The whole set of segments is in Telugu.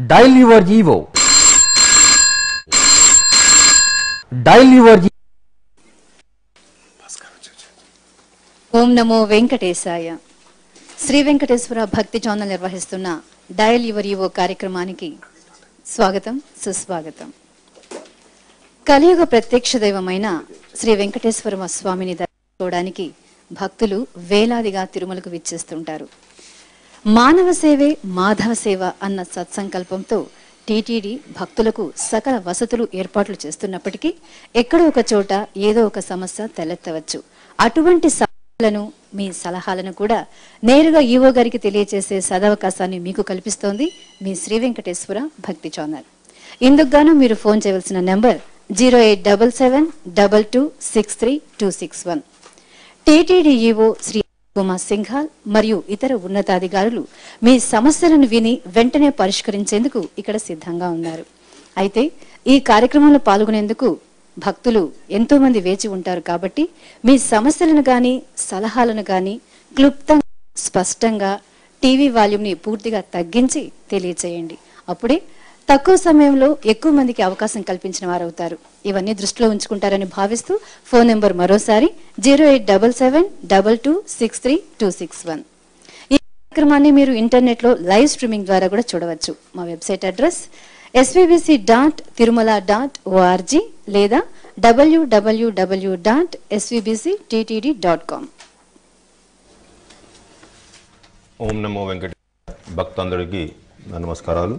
Dial your Evo. Dial your Evo. ఓం నమో వెంకటేశాయ శ్రీ వెంకటేశ్వర భక్తి ఛానల్ నిర్వహిస్తున్న డయల్ యువర్ యువో కార్యక్రమానికి స్వాగతం సుస్వాగతం కలియుగ ప్రత్యక్ష దైవమైన శ్రీ వెంకటేశ్వర స్వామిని దర్శించుకోవడానికి భక్తులు వేలాదిగా తిరుమలకు విచ్చేస్తుంటారు మానవ సేవే మాధవ సేవ అన్న సత్సంకల్పంతో టీటీడీ భక్తులకు సకల వసతులు ఏర్పాట్లు చేస్తున్నప్పటికీ ఎక్కడో ఒక చోట ఏదో ఒక సమస్య తలెత్తవచ్చు అటువంటి సమస్యలను మీ సలహాలను కూడా నేరుగా ఈవో గారికి తెలియజేసే సదవకాశాన్ని మీకు కల్పిస్తోంది మీ శ్రీ వెంకటేశ్వర భక్తి ఛానల్ ఇందుకు గాను మీరు ఫోన్ చేయవలసిన number zero eight double seven double two six three two six one TTD EO Shri Kumar Singhal మరియు ఇతర ఉన్నతాధికారులు మీ సమస్యలను విని వెంటనే పరిష్కరించేందుకు ఇక్కడ సిద్ధంగా ఉన్నారు అయితే ఈ కార్యక్రమంలో పాల్గొనేందుకు భక్తులు ఎంతో మంది వేచి ఉంటారు కాబట్టి మీ సమస్యలను గాని సలహాలను గాని క్లుప్తంగా స్పష్టంగా టీవీ వాల్యూమ్ని పూర్తిగా తగ్గించి తెలియచేయండి అప్పుడే తక్కువ సమయంలో ఎక్కువ మందికి అవకాశం కల్పించిన వారు అవుతారు ఇవన్నీ దృష్టిలో ఉంచుకుంటారని భావిస్తూ ఫోన్ నెంబర్ మరోసారి zero eight double seven double two six three two six one ఈ కార్యక్రమాన్ని మీరు ఇంటర్నెట్లో లైవ్ స్ట్రీమింగ్ ద్వారా కూడా చూడవచ్చు మా website address SVBC dot Tirumala dot O R G లేదా WWW dot SVBC TTD dot com ఓం నమో వెంకట భక్తందరికీ నా నమస్కారాలు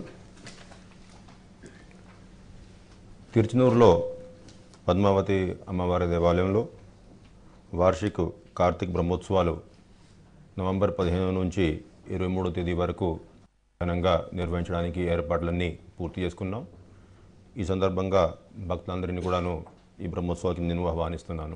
తిరుచునూరులో పద్మావతి అమ్మవారి దేవాలయంలో వార్షిక కార్తీక బ్రహ్మోత్సవాలు నవంబర్ పదిహేను నుంచి ఇరవై మూడో తేదీ వరకు ఘనంగా నిర్వహించడానికి ఏర్పాట్లన్నీ పూర్తి చేసుకున్నాం ఈ సందర్భంగా భక్తులందరినీ కూడాను ఈ బ్రహ్మోత్సవాలకి నేను ఆహ్వానిస్తున్నాను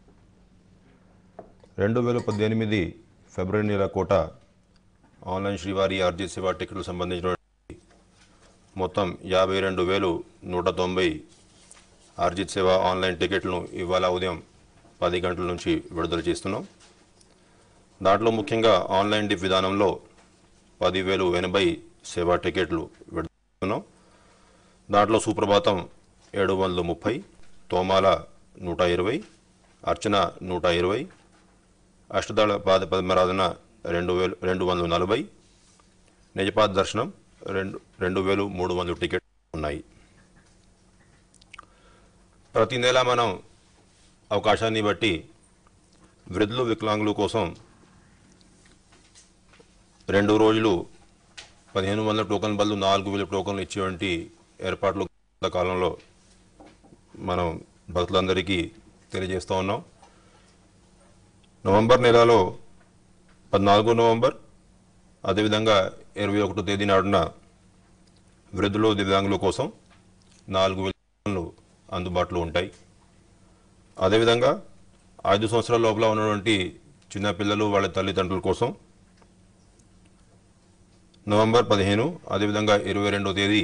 రెండు వేల పద్దెనిమిది ఫిబ్రవరి నెల కోట ఆన్లైన్ శ్రీవారి ఆర్జీ సేవా టికెట్లు సంబంధించిన మొత్తం యాభై రెండు వేలు నూట తొంభై ఆర్జిత్ సేవ ఆన్లైన్ టికెట్లను ఇవాళ ఉదయం పది గంటల నుంచి విడుదల చేస్తున్నాం దాంట్లో ముఖ్యంగా ఆన్లైన్ డిప్ విధానంలో పదివేలు ఎనభై సేవా టికెట్లు విడుదల చేస్తున్నాం దాంట్లో సుప్రభాతం ఏడు వందల ముప్పై తోమాల నూట ఇరవై అర్చన నూట ఇరవై అష్టదళ పాద పద్మరాధన రెండు వేలు రెండు వందల నలభై నిజపాద దర్శనం రెండు రెండు వేలు మూడు వందల టికెట్ ఉన్నాయి ప్రతి నెల మనం అవకాశాన్ని బట్టి వృద్ధులు వికలాంగుల కోసం రెండు రోజులు పదిహేను వందల టోకన్ బదులు నాలుగు వేల టోకన్లు ఇచ్చేటువంటి ఏర్పాట్లు గత కాలంలో మనం భక్తులందరికీ తెలియజేస్తూ ఉన్నాం నవంబర్ నెలలో పద్నాలుగో నవంబర్ అదేవిధంగా ఇరవై ఒకటో తేదీ నాడున వృద్ధులు దివ్యాంగుల కోసం నాలుగు వేల టోకన్లు అందుబాటులో ఉంటాయి అదేవిధంగా ఐదు సంవత్సరాల లోపల ఉన్నటువంటి చిన్నపిల్లలు వాళ్ళ తల్లిదండ్రుల కోసం నవంబర్ పదిహేను అదేవిధంగా ఇరవై రెండో తేదీ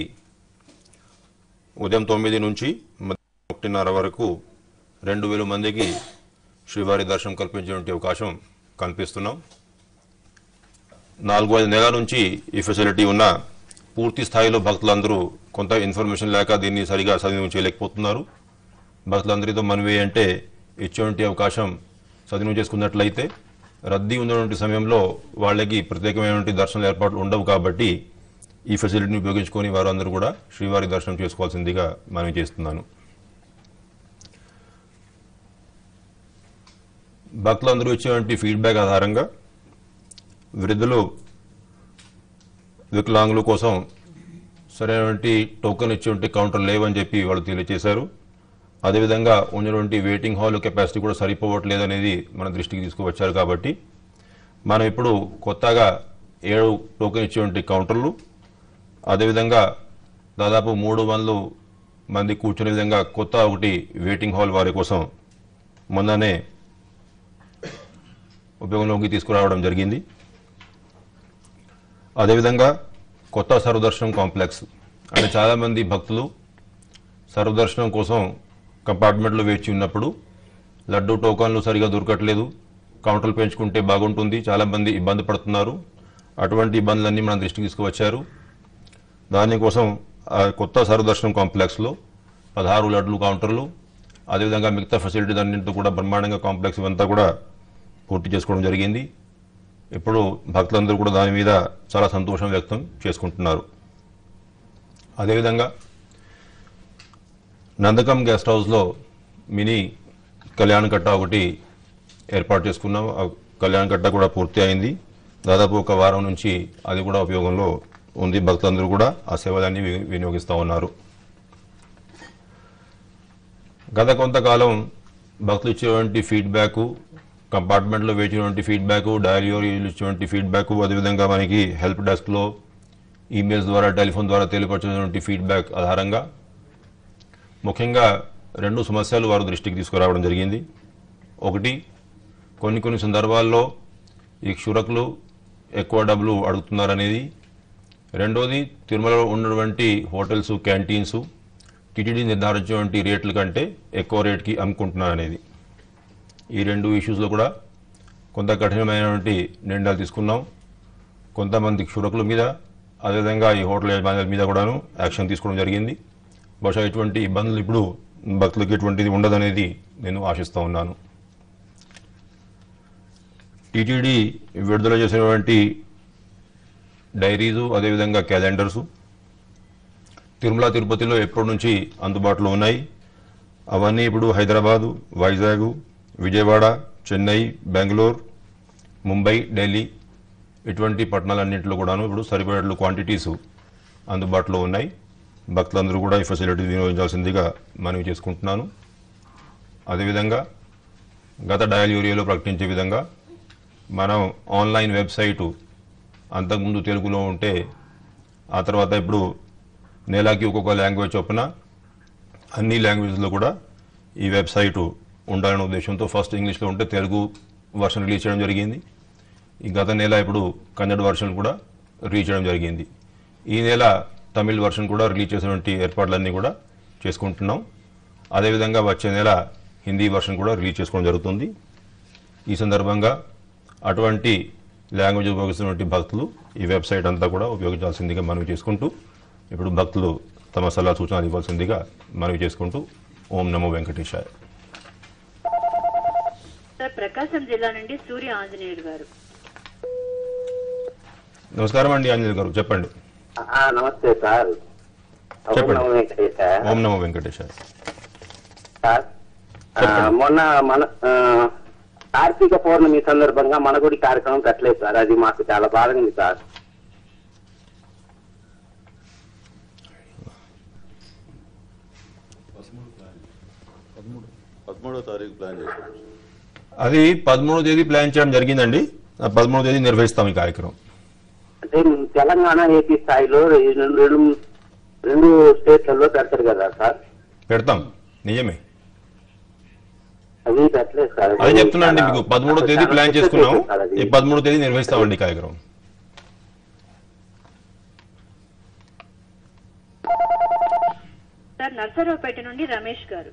ఉదయం తొమ్మిది నుంచి మధ్యాహ్నం ఒకటిన్నర వరకు రెండు వేల మందికి శ్రీవారి దర్శనం కల్పించేటువంటి అవకాశం కల్పిస్తున్నాం నాలుగు ఐదు నెలల నుంచి ఈ ఫెసిలిటీ ఉన్న పూర్తి స్థాయిలో భక్తులందరూ కొంత ఇన్ఫర్మేషన్ లేక దీన్ని సరిగా సద్వినియోగం చేయలేకపోతున్నారు భక్తులందరితో మనవి అంటే ఇచ్చేటువంటి అవకాశం సద్వినియోగం చేసుకున్నట్లయితే రద్దీ ఉన్నటువంటి సమయంలో వాళ్ళకి ప్రత్యేకమైనటువంటి దర్శనాల ఏర్పాట్లు ఉండవు కాబట్టి ఈ ఫెసిలిటీని ఉపయోగించుకొని వారు అందరూ కూడా శ్రీవారి దర్శనం చేసుకోవాల్సిందిగా మనవి చేస్తున్నాను భక్తులందరూ ఇచ్చేటువంటి ఫీడ్బ్యాక్ ఆధారంగా వృద్ధులు వికలాంగుల కోసం సరైనటువంటి టోకెన్ ఇచ్చేటువంటి కౌంటర్ లేవని చెప్పి వాళ్ళు తెలియజేశారు అదేవిధంగా ఉన్నటువంటి వెయిటింగ్ హాల్ కెపాసిటీ కూడా సరిపోవట్లేదు అనేది మన దృష్టికి తీసుకువచ్చారు కాబట్టి మనం ఇప్పుడు కొత్తగా ఏడు టోకెన్ ఇచ్చేటువంటి కౌంటర్లు అదేవిధంగా దాదాపు మూడు వందలు మంది కూర్చునే విధంగా కొత్త ఒకటి వెయిటింగ్ హాల్ వారి కోసం మొన్ననే ఉపయోగంలోకి తీసుకురావడం జరిగింది అదేవిధంగా కొత్త సర్వదర్శనం కాంప్లెక్స్ అంటే చాలామంది భక్తులు సర్వదర్శనం కోసం కంపార్ట్మెంట్లో వేచి ఉన్నప్పుడు లడ్డు టోకన్లు సరిగా దొరకట్లేదు కౌంటర్లు పెంచుకుంటే బాగుంటుంది చాలామంది ఇబ్బంది పడుతున్నారు అటువంటి ఇబ్బందులన్నీ మన దృష్టికి తీసుకువచ్చారు దానికోసం ఆ కొత్త సర్వదర్శనం కాంప్లెక్స్లో పదహారు లడ్లు కౌంటర్లు అదేవిధంగా మిగతా ఫెసిలిటీస్ అన్నింటితో కూడా బ్రహ్మాండంగా కాంప్లెక్స్ ఇవంతా కూడా పూర్తి చేసుకోవడం జరిగింది ఇప్పుడు భక్తులందరూ కూడా దాని మీద చాలా సంతోషం వ్యక్తం చేసుకుంటున్నారు అదేవిధంగా నందకం గెస్ట్ హౌస్లో మినీ కళ్యాణ కట్ట ఒకటి ఏర్పాటు చేసుకున్నాం ఆ కళ్యాణ కట్ట కూడా పూర్తి అయింది దాదాపు ఒక వారం నుంచి అది కూడా ఉపయోగంలో ఉంది భక్తులందరూ కూడా ఆ సేవలన్నీ వి- వినియోగిస్తూ ఉన్నారు గత కొంతకాలం భక్తులు ఇచ్చేటువంటి ఫీడ్బ్యాక్ కంపార్ట్మెంట్లో వేచినటువంటి ఫీడ్బ్యాక్ డైరీలు ఇచ్చేటువంటి ఫీడ్బ్యాక్ అదేవిధంగా మనకి హెల్ప్ డెస్క్లో ఈమెయిల్స్ ద్వారా టెలిఫోన్ ద్వారా తెలియపరిచినటువంటి ఫీడ్బ్యాక్ ఆధారంగా ముఖ్యంగా రెండు సమస్యలు వారు దృష్టికి తీసుకురావడం జరిగింది ఒకటి కొన్ని కొన్ని సందర్భాల్లో ఈ క్షురకులు ఎక్కువ డబ్బులు అడుగుతున్నారనేది రెండోది తిరుమలలో ఉన్నటువంటి హోటల్స్ క్యాంటీన్స్ టిటిడి నిర్ధారించినటువంటి రేట్ల కంటే ఎక్కువ రేట్కి అమ్ముకుంటున్నారనేది ఈ రెండు ఇష్యూస్లో కూడా కొంత కఠినమైనటువంటి నిర్ణయాలు తీసుకున్నాం కొంతమంది క్షురకుల మీద అదేవిధంగా ఈ హోటల్ యజమానుల మీద కూడాను యాక్షన్ తీసుకోవడం జరిగింది బహుశా ఇటువంటి ఇబ్బందులు ఇప్పుడు భక్తులకు ఎటువంటిది ఉండదనేది నేను ఆశిస్తూ ఉన్నాను టీటీడీ విడుదల చేసినటువంటి డైరీసు అదేవిధంగా క్యాలెండర్సు తిరుమల తిరుపతిలో ఎప్పటి నుంచి అందుబాటులో ఉన్నాయి అవన్నీ ఇప్పుడు హైదరాబాదు వైజాగ్ విజయవాడ చెన్నై బెంగళూరు ముంబై ఢిల్లీ ఇటువంటి పట్టణాలన్నింటిలో కూడాను ఇప్పుడు సరిపడేట్లు క్వాంటిటీస్ అందుబాటులో ఉన్నాయి భక్తులందరూ కూడా ఈ ఫెసిలిటీ వినియోగించాల్సిందిగా మనవి చేసుకుంటున్నాను అదేవిధంగా గత డయల్ ఏరియాలో ప్రకటించే విధంగా మనం ఆన్లైన్ వెబ్సైటు అంతకుముందు తెలుగులో ఉంటే ఆ తర్వాత ఇప్పుడు నెలకి ఒక్కొక్క లాంగ్వేజ్ చొప్పున అన్ని లాంగ్వేజ్లో కూడా ఈ వెబ్సైటు ఉండాలనే ఉద్దేశంతో ఫస్ట్ ఇంగ్లీష్లో ఉంటే తెలుగు వర్షన్ రిలీజ్ చేయడం జరిగింది ఈ గత నెల ఇప్పుడు కన్నడ వర్షన్ కూడా రిలీజ్ చేయడం జరిగింది ఈ నెల తమిళ్ వర్షన్ కూడా రిలీజ్ చేసినటువంటి ఏర్పాట్లన్నీ కూడా చేసుకుంటున్నాం అదేవిధంగా వచ్చే నెల హిందీ వర్షన్ కూడా రిలీజ్ చేసుకోవడం జరుగుతుంది ఈ సందర్భంగా అటువంటి లాంగ్వేజ్ ఉపయోగిస్తున్నటువంటి భక్తులు ఈ వెబ్సైట్ అంతా కూడా ఉపయోగించాల్సిందిగా మనవి చేసుకుంటూ ఇప్పుడు భక్తులు తమ సలహా సూచనలు ఇవ్వాల్సిందిగా మనవి చేసుకుంటూ ఓం నమో వెంకటేశాయ సార్ ప్రకాశం జిల్లా నుండి సూర్య ఆంజనేయులు గారు నమస్కారం అండి ఆంజనేయులు గారు చెప్పండి ఆ, నమస్తే సార్ చెప్పండి. అవును, వెంకటేశ్ సార్. ఓం నమో వెంకటేశాయ సార్ ఆ, చెప్పండి. మొన్న మన ఆ, కార్తీక పౌర్ణమి సందర్భంగా మన గుడి కార్యక్రమం పెట్టలేదు సార్ అది మాకు చాలా బాధగా ఉంది సార్ పదమూడో తారీఖు ప్లాన్ చేశారు అది పదమూడో తేదీ ప్లాన్ చేయడం జరిగిందండి ఆ పదమూడో తేదీ నిర్వహిస్తాం ఈ కార్యక్రమం అంటే తెలంగాణ ఏపీ స్థాయిలో ఈ రెండు రెండు రెండు స్టేట్లలో పెడతారు కదా సార్ పెడతాం నిజమే అది పెట్టలేదు సార్ అదే చెప్తున్నా అండి మీకు పదమూడో తేదీ ప్లాన్ చేసుకున్నాం సార్ అది. ఈ పదమూడో తేదీ నిర్వహిస్తామండి ఈ కార్యక్రమం సార్ నర్సరావుపేట నుండి రమేష్ గారు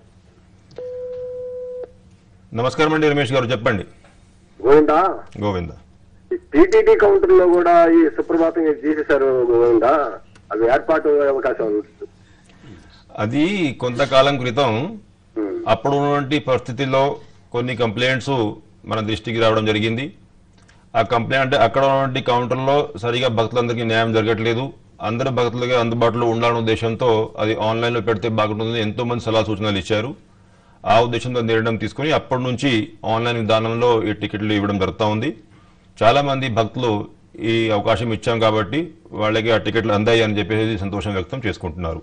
నమస్కారం అండి రమేష్ గారు చెప్పండి గోవిందా గోవింద టీటీడీ కౌంటర్ లో కూడా ఈ సుప్రభాతం చేసేశారు గోవిందా అది ఏర్పాటు అయ్యే అవకాశం ఉంది అది కొంతకాలం క్రితం అప్పుడు ఉన్నటువంటి పరిస్థితుల్లో కొన్ని కంప్లైంట్స్ మన దృష్టికి రావడం జరిగింది ఆ కంప్లైంట్ అంటే అక్కడ ఉన్నటువంటి కౌంటర్లో సరిగా భక్తులందరికీ న్యాయం జరగట్లేదు అందరు భక్తులకి అందుబాటులో ఉండాలనే ఉద్దేశంతో అది ఆన్లైన్లో పెడితే బాగుంటుందని ఎంతో మంది సలహా సూచనలు ఇచ్చారు ఆ ఉద్దేశంతో నిర్ణయం తీసుకుని అప్పటి నుంచి ఆన్లైన్ విధానంలో ఈ టికెట్లు ఇవ్వడం జరుగుతూ ఉంది చాలా మంది భక్తులు ఈ అవకాశం ఇచ్చాం కాబట్టి వాళ్ళకి ఆ టికెట్లు అందాయి అని చెప్పేసి సంతోషం వ్యక్తం చేసుకుంటున్నారు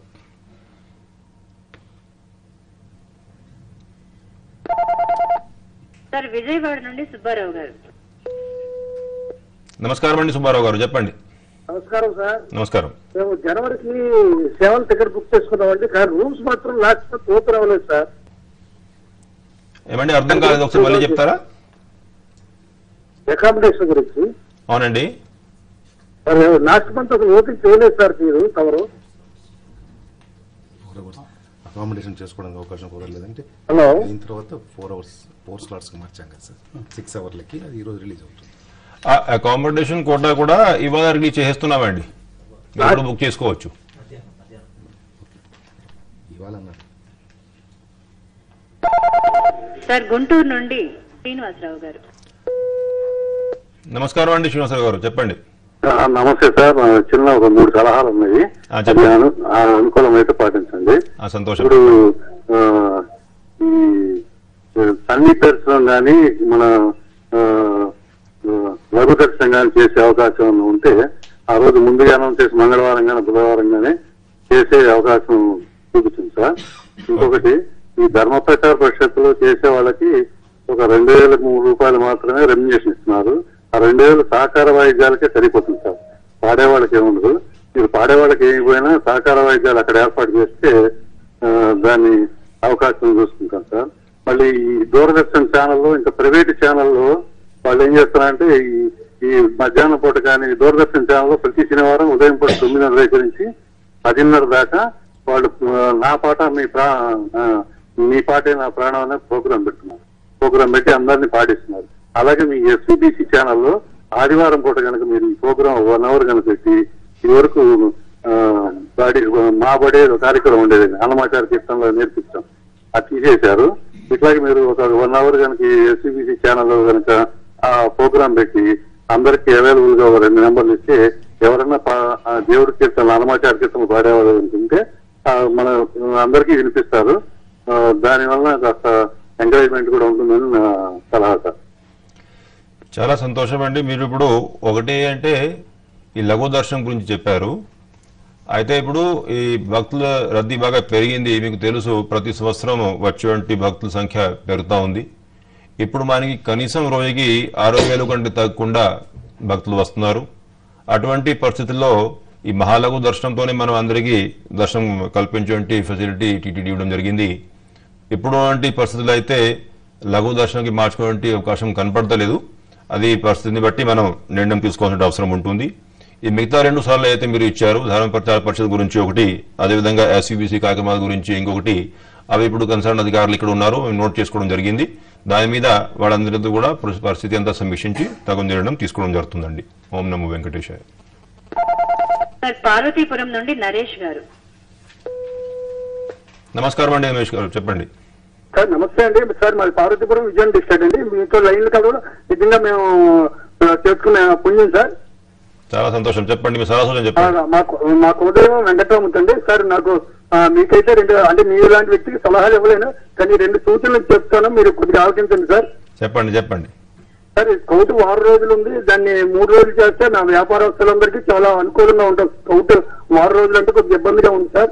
సార్ విజయవాడ నుండి సుబ్బారావు గారు నమస్కారం అండి సుబ్బారావు గారు చెప్పండి నమస్కారం సార్ నమస్కారం మేము జనవరికి సెవెన్ టికెట్ బుక్ చేసుకున్నామండి కానీ రూమ్స్ మాత్రం లాస్ట్ పూర్తి రావలేదు సార్ ఏమండి అర్థం కాలేదు ఒకసారి మళ్ళీ చెప్తారా అకామిడేషన్ గురించి అవునండి మరి లాస్ట్ మంత్ అసలు ఓపెన్ చేయలేదు సార్ మీరు తమరు ఫోర్ అవర్స్ అకామిడేషన్ చేసుకోవడానికి అవకాశం కుదరలేదంటే హలో అయిన తర్వాత ఫోర్ అవర్స్ ఫోర్ స్లాట్స్కి మార్చాం కదా సార్ సిక్స్ అవర్లకి అది ఈరోజు రిలీజ్ అవుతుంది ఆ అకామిడేషన్ కోటా కూడా ఇవాళ రిలీజ్ చేసేస్తున్నామండి మీరు కూడా బుక్ చేసుకోవచ్చు ఇవాళ అన్నారు సార్ గుంటూరు నుండి శ్రీనివాసరావు గారు నమస్కారం అండి శ్రీనివాసరావు గారు చెప్పండి ఆ, నమస్తే సార్ ఆ, చిన్న ఒక మూడు సలహాలు ఉన్నాయి ఆ, చెప్పండి. అది అను- ఆ, అనుకూలమైతే పాటించండి ఆ సంతోషం ఇప్పుడు ఆ, ఈ సన్నీ దర్శనం కానీ మన ఆ, ఆ, లఘు దర్శనం కానీ చేసే అవకాశం ఏమన్నా ఉంటే ఆ రోజు ముందుగా అనౌన్స్ చేసి మంగళవారం కానీ బుధవారం కానీ చేసే అవకాశం చూపుతుంది సార్ ఇంకొకటి ఈ ధర్మ ప్రచార పరిషత్తులో చేసే వాళ్ళకి ఒక రెండు వేల మూడు రూపాయలు మాత్రమే రెమ్యునేషన్ ఇస్తున్నారు ఆ రెండు వేలు సహకార వాయిద్యాలకే సరిపోతుంది సార్ పాడేవాళ్ళకి ఏముండదు మీరు పాడేవాళ్ళకి ఏమైపోయినా సహకార వాయిద్యాలు అక్కడ ఏర్పాటు చేస్తే ఆ, దాన్ని అవకాశం చూసుకుంటాం సార్ మళ్ళీ ఈ దూరదర్శన్ ఛానల్లో ఇంకా ప్రైవేట్ ఛానల్లో వాళ్ళు ఏం చేస్తారంటే ఈ ఈ మధ్యాహ్నం పూట కానీ దూరదర్శన్ ఛానల్లో ప్రతి శనివారం ఉదయం పూట తొమ్మిదిన్నర దగ్గర నుంచి పదిన్నర దాకా వాళ్ళు ఆ, నా పాట మీ ప్రా ఆ, మీ పాటే నా ప్రాణం అనే ప్రోగ్రాం పెడుతున్నారు ప్రోగ్రాం పెట్టి అందరినీ పాటిస్తున్నారు అలాగే మీ ఎస్సీబీసీ ఛానల్లో ఆదివారం పూట కనుక మీరు ఈ ప్రోగ్రాం వన్ అవర్ కనుక పెట్టి ఇది వరకు ఆ, బడి మా బడే ఒక కార్యక్రమం ఉండేది అన్నమాచార కీర్తనలో నేర్పిస్తాం అది తీసేశారు ఇట్లాగే మీరు ఒక వన్ అవర్ కనుక ఎస్సీబీసీ ఛానల్లో కనుక ఆ ప్రోగ్రాం పెట్టి అందరికి అవైలబుల్ గా ఒక రెండు నెంబర్లు ఇస్తే ఎవరైనా పా- ఆ దేవుడి కీర్తనలు అన్నమాచార కీర్తనలు పాడేవాళ్ళు అనుకుంటే ఆ, మన అందరికీ వినిపిస్తారు ఆ, దానివల్ల కాస్త ఎంకరేజ్మెంట్ కూడా ఉంటుందని నా సలహా సార్ చాలా సంతోషం అండి మీరు ఇప్పుడు ఒకటి అంటే ఈ లఘు దర్శనం గురించి చెప్పారు అయితే ఇప్పుడు ఈ భక్తుల రద్దీ బాగా పెరిగింది మీకు తెలుసు ప్రతి సంవత్సరం వచ్చేటువంటి భక్తుల సంఖ్య పెరుగుతూ ఉంది ఇప్పుడు మనకి కనీసం రోజుకి ఆరు వేలు కంటే తగ్గకుండా భక్తులు వస్తున్నారు అటువంటి పరిస్థితుల్లో ఈ మహాలఘు దర్శనంతోనే మనం అందరికీ దర్శనం కల్పించేటువంటి ఫెసిలిటీ టీటీడీ ఇవ్వడం జరిగింది ఇప్పుడు వంటి పరిస్థితులు అయితే లఘు దర్శనంకి మార్చుకోవడానికి అవకాశం కనపడతలేదు అది పరిస్థితిని బట్టి మనం నిర్ణయం తీసుకోవాల్సిన అవసరం ఉంటుంది ఈ మిగతా రెండు సార్లు అయితే మీరు ఇచ్చారు ధర్మ ప్రచార పరిషత్ గురించి ఒకటి అదేవిధంగా ఎస్సీబీసీ కార్యక్రమాల గురించి ఇంకొకటి అవి ఇప్పుడు కన్సర్న్ అధికారులు ఇక్కడ ఉన్నారు మేము నోట్ చేసుకోవడం జరిగింది దాని మీద వాళ్ళందరితో కూడా పరిస్థితి- పరిస్థితి అంతా సమీక్షించి తగు నిర్ణయం తీసుకోవడం జరుగుతుందండి ఓం నమో వెంకటేశాయ సార్ పార్వతీపురం నుండి నరేష్ గారు నమస్కారం అండి రమేష్ గారు చెప్పండి సార్ నమస్తే అండి సార్ మాది పార్వతీపురం విజయం డిస్ట్రిక్ట్ అండి మీతో లైన్లు కలవడం నిజంగా మేము ఆ, చేసుకునే పుణ్యం సార్ చాలా సంతోషం చెప్పండి మీ సలహా ఆ, చెప్పండి మాకు మా కులదైవం వెంకటరామూర్తి అండి సార్ నాకు ఆ, మీకైతే రెండు అంటే మీ లాంటి వ్యక్తికి సలహాలు ఇవ్వలేను కానీ రెండు సూచనలు చెప్తాను మీరు కొద్దిగా ఆలోచించండి సార్ చెప్పండి చెప్పండి సార్ ఈ స్కౌట్ వారం రోజులు ఉంది దాన్ని మూడు రోజులు చేస్తే నా వ్యాపారస్తులందరికీ చాలా అనుకూలంగా ఉంటుంది స్కౌట్ వారం రోజులు అంటే కొద్దిగా ఇబ్బందిగా ఉంది సార్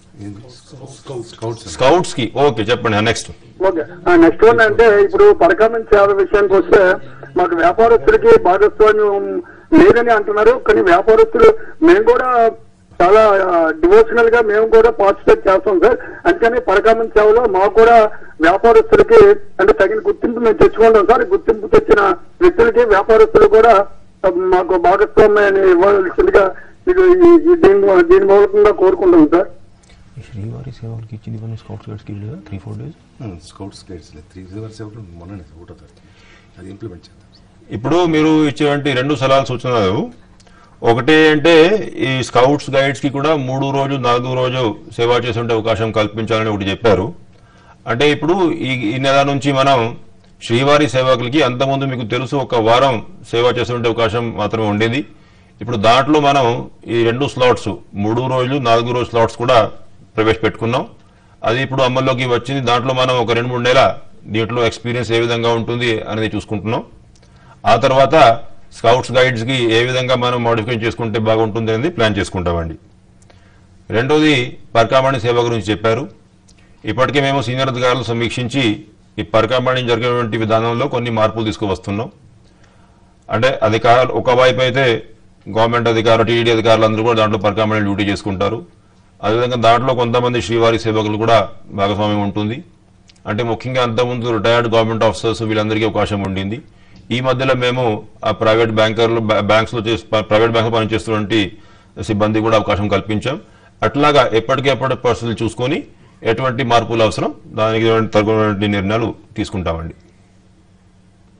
స్కౌట్స్ స్కౌట్స్ కి ఓకే చెప్పండి నెక్స్ట్ ఓకే నెక్స్ట్ వన్ అంటే ఇప్పుడు పరకామన్ సేవ విషయానికి వస్తే మాకు వ్యాపారస్తులకి భాగస్వామ్యం లేదని అంటున్నారు కానీ వ్యాపారస్తులు మేము కూడా చాలా డివోషనల్ గా మేము కూడా పార్టిసిపేట్ చేస్తాం సార్ అందుకని పరకామన్ సేవలో మాకు కూడా వ్యాపారస్తులకి అంటే తగిన గుర్తింపు మేము తెచ్చుకుంటాం సార్ గుర్తింపు తెచ్చిన వ్యక్తులకి వ్యాపారస్తులు కూడా మాకు భాగస్వామ్యాన్ని ఇవ్వాల్సిందిగా మీకు ఈ- ఈ దీని దీని మూలకంగా కోరుకుంటాం సార్ శ్రీవారి సేవలకి ఇచ్చింది మనం స్కౌట్స్ గైడ్స్కి లేదా three four days scouts guides three రివర్స్ ఎవరు మొన్ననే ఒకటో తారీఖు అది ఇంప్లిమెంట్ చేద్దాం ఇప్పుడు మీరు ఇచ్చేటువంటి రెండు సలహాలు సూచనలు ఒకటి అంటే ఈ స్కౌట్స్ గైడ్స్ కి కూడా మూడు రోజు నాలుగు రోజు సేవ చేసే అవకాశం కల్పించాలని ఒకటి చెప్పారు అంటే ఇప్పుడు ఈ ఈ నెల నుంచి మనం శ్రీవారి సేవకులకి అంతకుముందు మీకు తెలుసు ఒక వారం సేవ చేసే అవకాశం మాత్రమే ఉండేది ఇప్పుడు దాంట్లో మనం ఈ రెండు స్లాట్స్ మూడు రోజులు నాలుగు రోజు స్లాట్స్ కూడా ప్రవేశపెట్టుకున్నాం అది ఇప్పుడు అమల్లోకి వచ్చింది దాంట్లో మనం ఒక రెండు మూడు నెలల దీంట్లో ఎక్స్పీరియన్స్ ఏ విధంగా ఉంటుంది అనేది చూసుకుంటున్నాం ఆ తర్వాత స్కౌట్స్ గైడ్స్ కి ఏ విధంగా మనం మోడిఫికేషన్ చేసుకుంటే బాగుంటుంది అనేది ప్లాన్ చేసుకుంటామండి రెండోది పరకామణి సేవ గురించి చెప్పారు ఇప్పటికే మేము సీనియర్ అధికారులు సమీక్షించి ఈ పరకామణి జరిగేటువంటి విధానంలో కొన్ని మార్పులు తీసుకువస్తున్నాం అంటే అధికారులు ఒకవైపు అయితే గవర్నమెంట్ అధికారులు టీడీ అధికారులు అందరూ కూడా దాంట్లో పరకామణి డ్యూటీ చేసుకుంటారు అదేవిధంగా దాంట్లో కొంతమంది శ్రీవారి సేవకులు కూడా భాగస్వామ్యం ఉంటుంది అంటే ముఖ్యంగా అంతకుముందు రిటైర్డ్ గవర్నమెంట్ ఆఫీసర్స్ వీళ్ళందరికీ అవకాశం ఉండింది ఈ మధ్యలో మేము ఆ ప్రైవేట్ బ్యాంకర్లు బ్యాంక్స్ లో చేసి ప్రైవేట్ బ్యాంక్ పనిచేస్తున్నటువంటి సిబ్బంది కూడా అవకాశం కల్పించాం అట్లాగా ఎప్పటికెప్పటి పరిస్థితులు చూసుకొని ఎటువంటి మార్పులు అవసరం దానికి తగినటువంటి నిర్ణయాలు తీసుకుంటామండి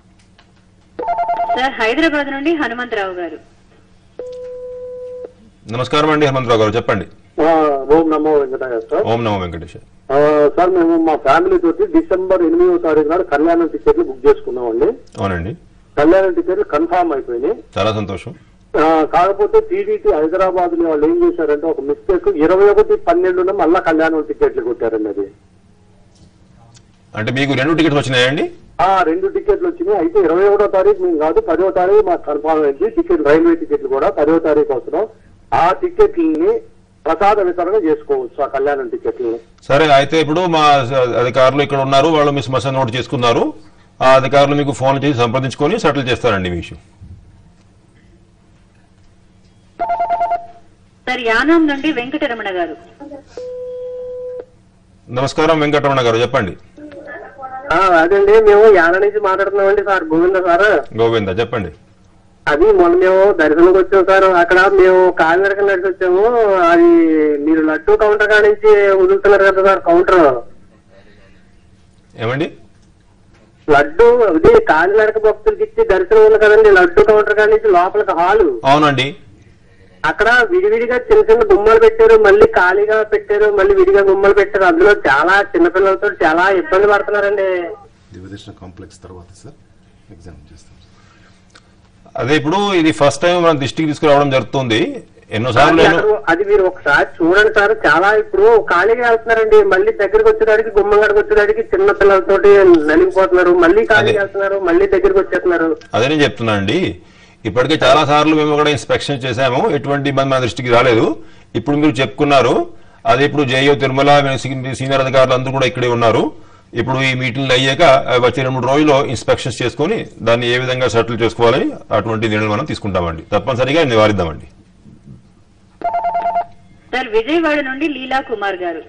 సార్ హైదరాబాద్ నుండి హనుమంతరావు గారు నమస్కారం అండి హనుమంతరావు గారు చెప్పండి ఓం నమో వెంకటేశ్వర సార్ ఓం నమో వెంకటేష్ ఆ, సార్ మేము మా ఫ్యామిలీ తోటి డిసెంబర్ ఎనిమిదవ తారీఖు నాడు కళ్యాణం టికెట్లు బుక్ చేసుకున్నామండి అవునండి కళ్యాణం టికెట్లు కన్ఫామ్ అయిపోయినాయి చాలా సంతోషం ఆ, కాకపోతే టీడీటీ హైదరాబాద్ లో వాళ్ళు ఏం చేశారంటే ఒక మిస్టేక్ ఇరవై ఒకటి పన్నెండున మళ్ళా కళ్యాణం టికెట్లు కొట్టారండి అది అంటే మీకు రెండు టికెట్స్ వచ్చినాయండి ఆ రెండు టికెట్లు వచ్చినాయి అయితే ఇరవై ఒకటో తారీఖు మేము కాదు పదో తారీఖు మాకు కన్ఫామ్ అయింది టికెట్ రైల్వే టికెట్లు కూడా పదో తారీఖు వస్తున్నాం ఆ టికెట్లని ప్రసాద వితరణ చేసుకోవచ్చు ఆ కళ్యాణం టికెట్లని సరే అయితే ఇప్పుడు మా అధికారులు ఇక్కడ ఉన్నారు వాళ్ళు మీ సమస్య నోట్ చేసుకున్నారు ఆ అధికారులు మీకు ఫోన్ చేసి సంప్రదించుకొని సెటిల్ చేస్తారండి మీ విషయం సార్ యానాం నుండి వెంకటరమణ గారు నమస్కారం వెంకటరమణ గారు చెప్పండి అదండి మేము యాన నుంచి మాట్లాడుతున్నామండి సార్ గోవింద సార్ గోవింద చెప్పండి అది మొన్న మేము దర్శనంకి వచ్చాం సార్ అక్కడ మేము కాలినడక నడిచి వచ్చాము అది మీరు లడ్డు కౌంటర్ కాడ నుంచి వదులుతున్నారు కదా సార్ కౌంటర్ ఏమండి లడ్డు ఇది కాలినడక భక్తులకి ఇచ్చి దర్శనం ఉంది కదండి లడ్డు కౌంటర్ కాడ నుంచి లోపలికి హాలు అవునండి అక్కడ విడివిడిగా చిన్న చిన్న గుమ్మలు పెట్టారు మళ్ళీ ఖాళీగా పెట్టారు మళ్ళీ విడిగా గుమ్మలు పెట్టారు అందులో చాలా చిన్నపిల్లలతో చాలా ఇబ్బంది పడుతున్నారండి దివ్యదర్శన కాంప్లెక్స్ తర్వాత సార్ ఎగ్జామ్ చేస్తాం సార్ అదే ఇప్పుడు ఇది ఫస్ట్ టైం మన దృష్టికి తీసుకురావడం జరుగుతుంది ఎన్నోసార్లు నేను అక్కడ అది మీరు ఒకసారి చూడండి సార్ చాలా ఇప్పుడు ఖాళీగా వెళ్తున్నారండి మళ్ళీ దగ్గరికి వచ్చేదానికి గుమ్మం గడికి వచ్చేదానికి చిన్న పిల్లలతోటి నలిగిపోతున్నారు మళ్ళీ ఖాళీగా అదే. వెళ్తున్నారు మళ్ళీ దగ్గరికి వచ్చేస్తున్నారు అదే నేను చెప్తున్నానండి ఇప్పటికే చాలా సార్లు మేము కూడా ఇన్స్పెక్షన్ చేశాము ఎటువంటి ఇబ్బంది మన దృష్టికి రాలేదు ఇప్పుడు మీరు చెప్పుకున్నారు అదే ఇప్పుడు జేయో తిరుమల సీనియర్ అధికారులు అందరూ కూడా ఇక్కడే ఉన్నారు ఇప్పుడు ఈ మీటింగ్లు అయ్యాక ఆ, వచ్చే రెండు మూడు రోజుల్లో ఇన్స్పెక్షన్స్ చేసుకొని దాన్ని ఏ విధంగా సెటిల్ చేసుకోవాలని అటువంటి నిర్ణయం మనం తీసుకుంటామండి తప్పనిసరిగా నివారిద్దామండి సార్ విజయవాడ నుండి లీలా కుమార్ గారు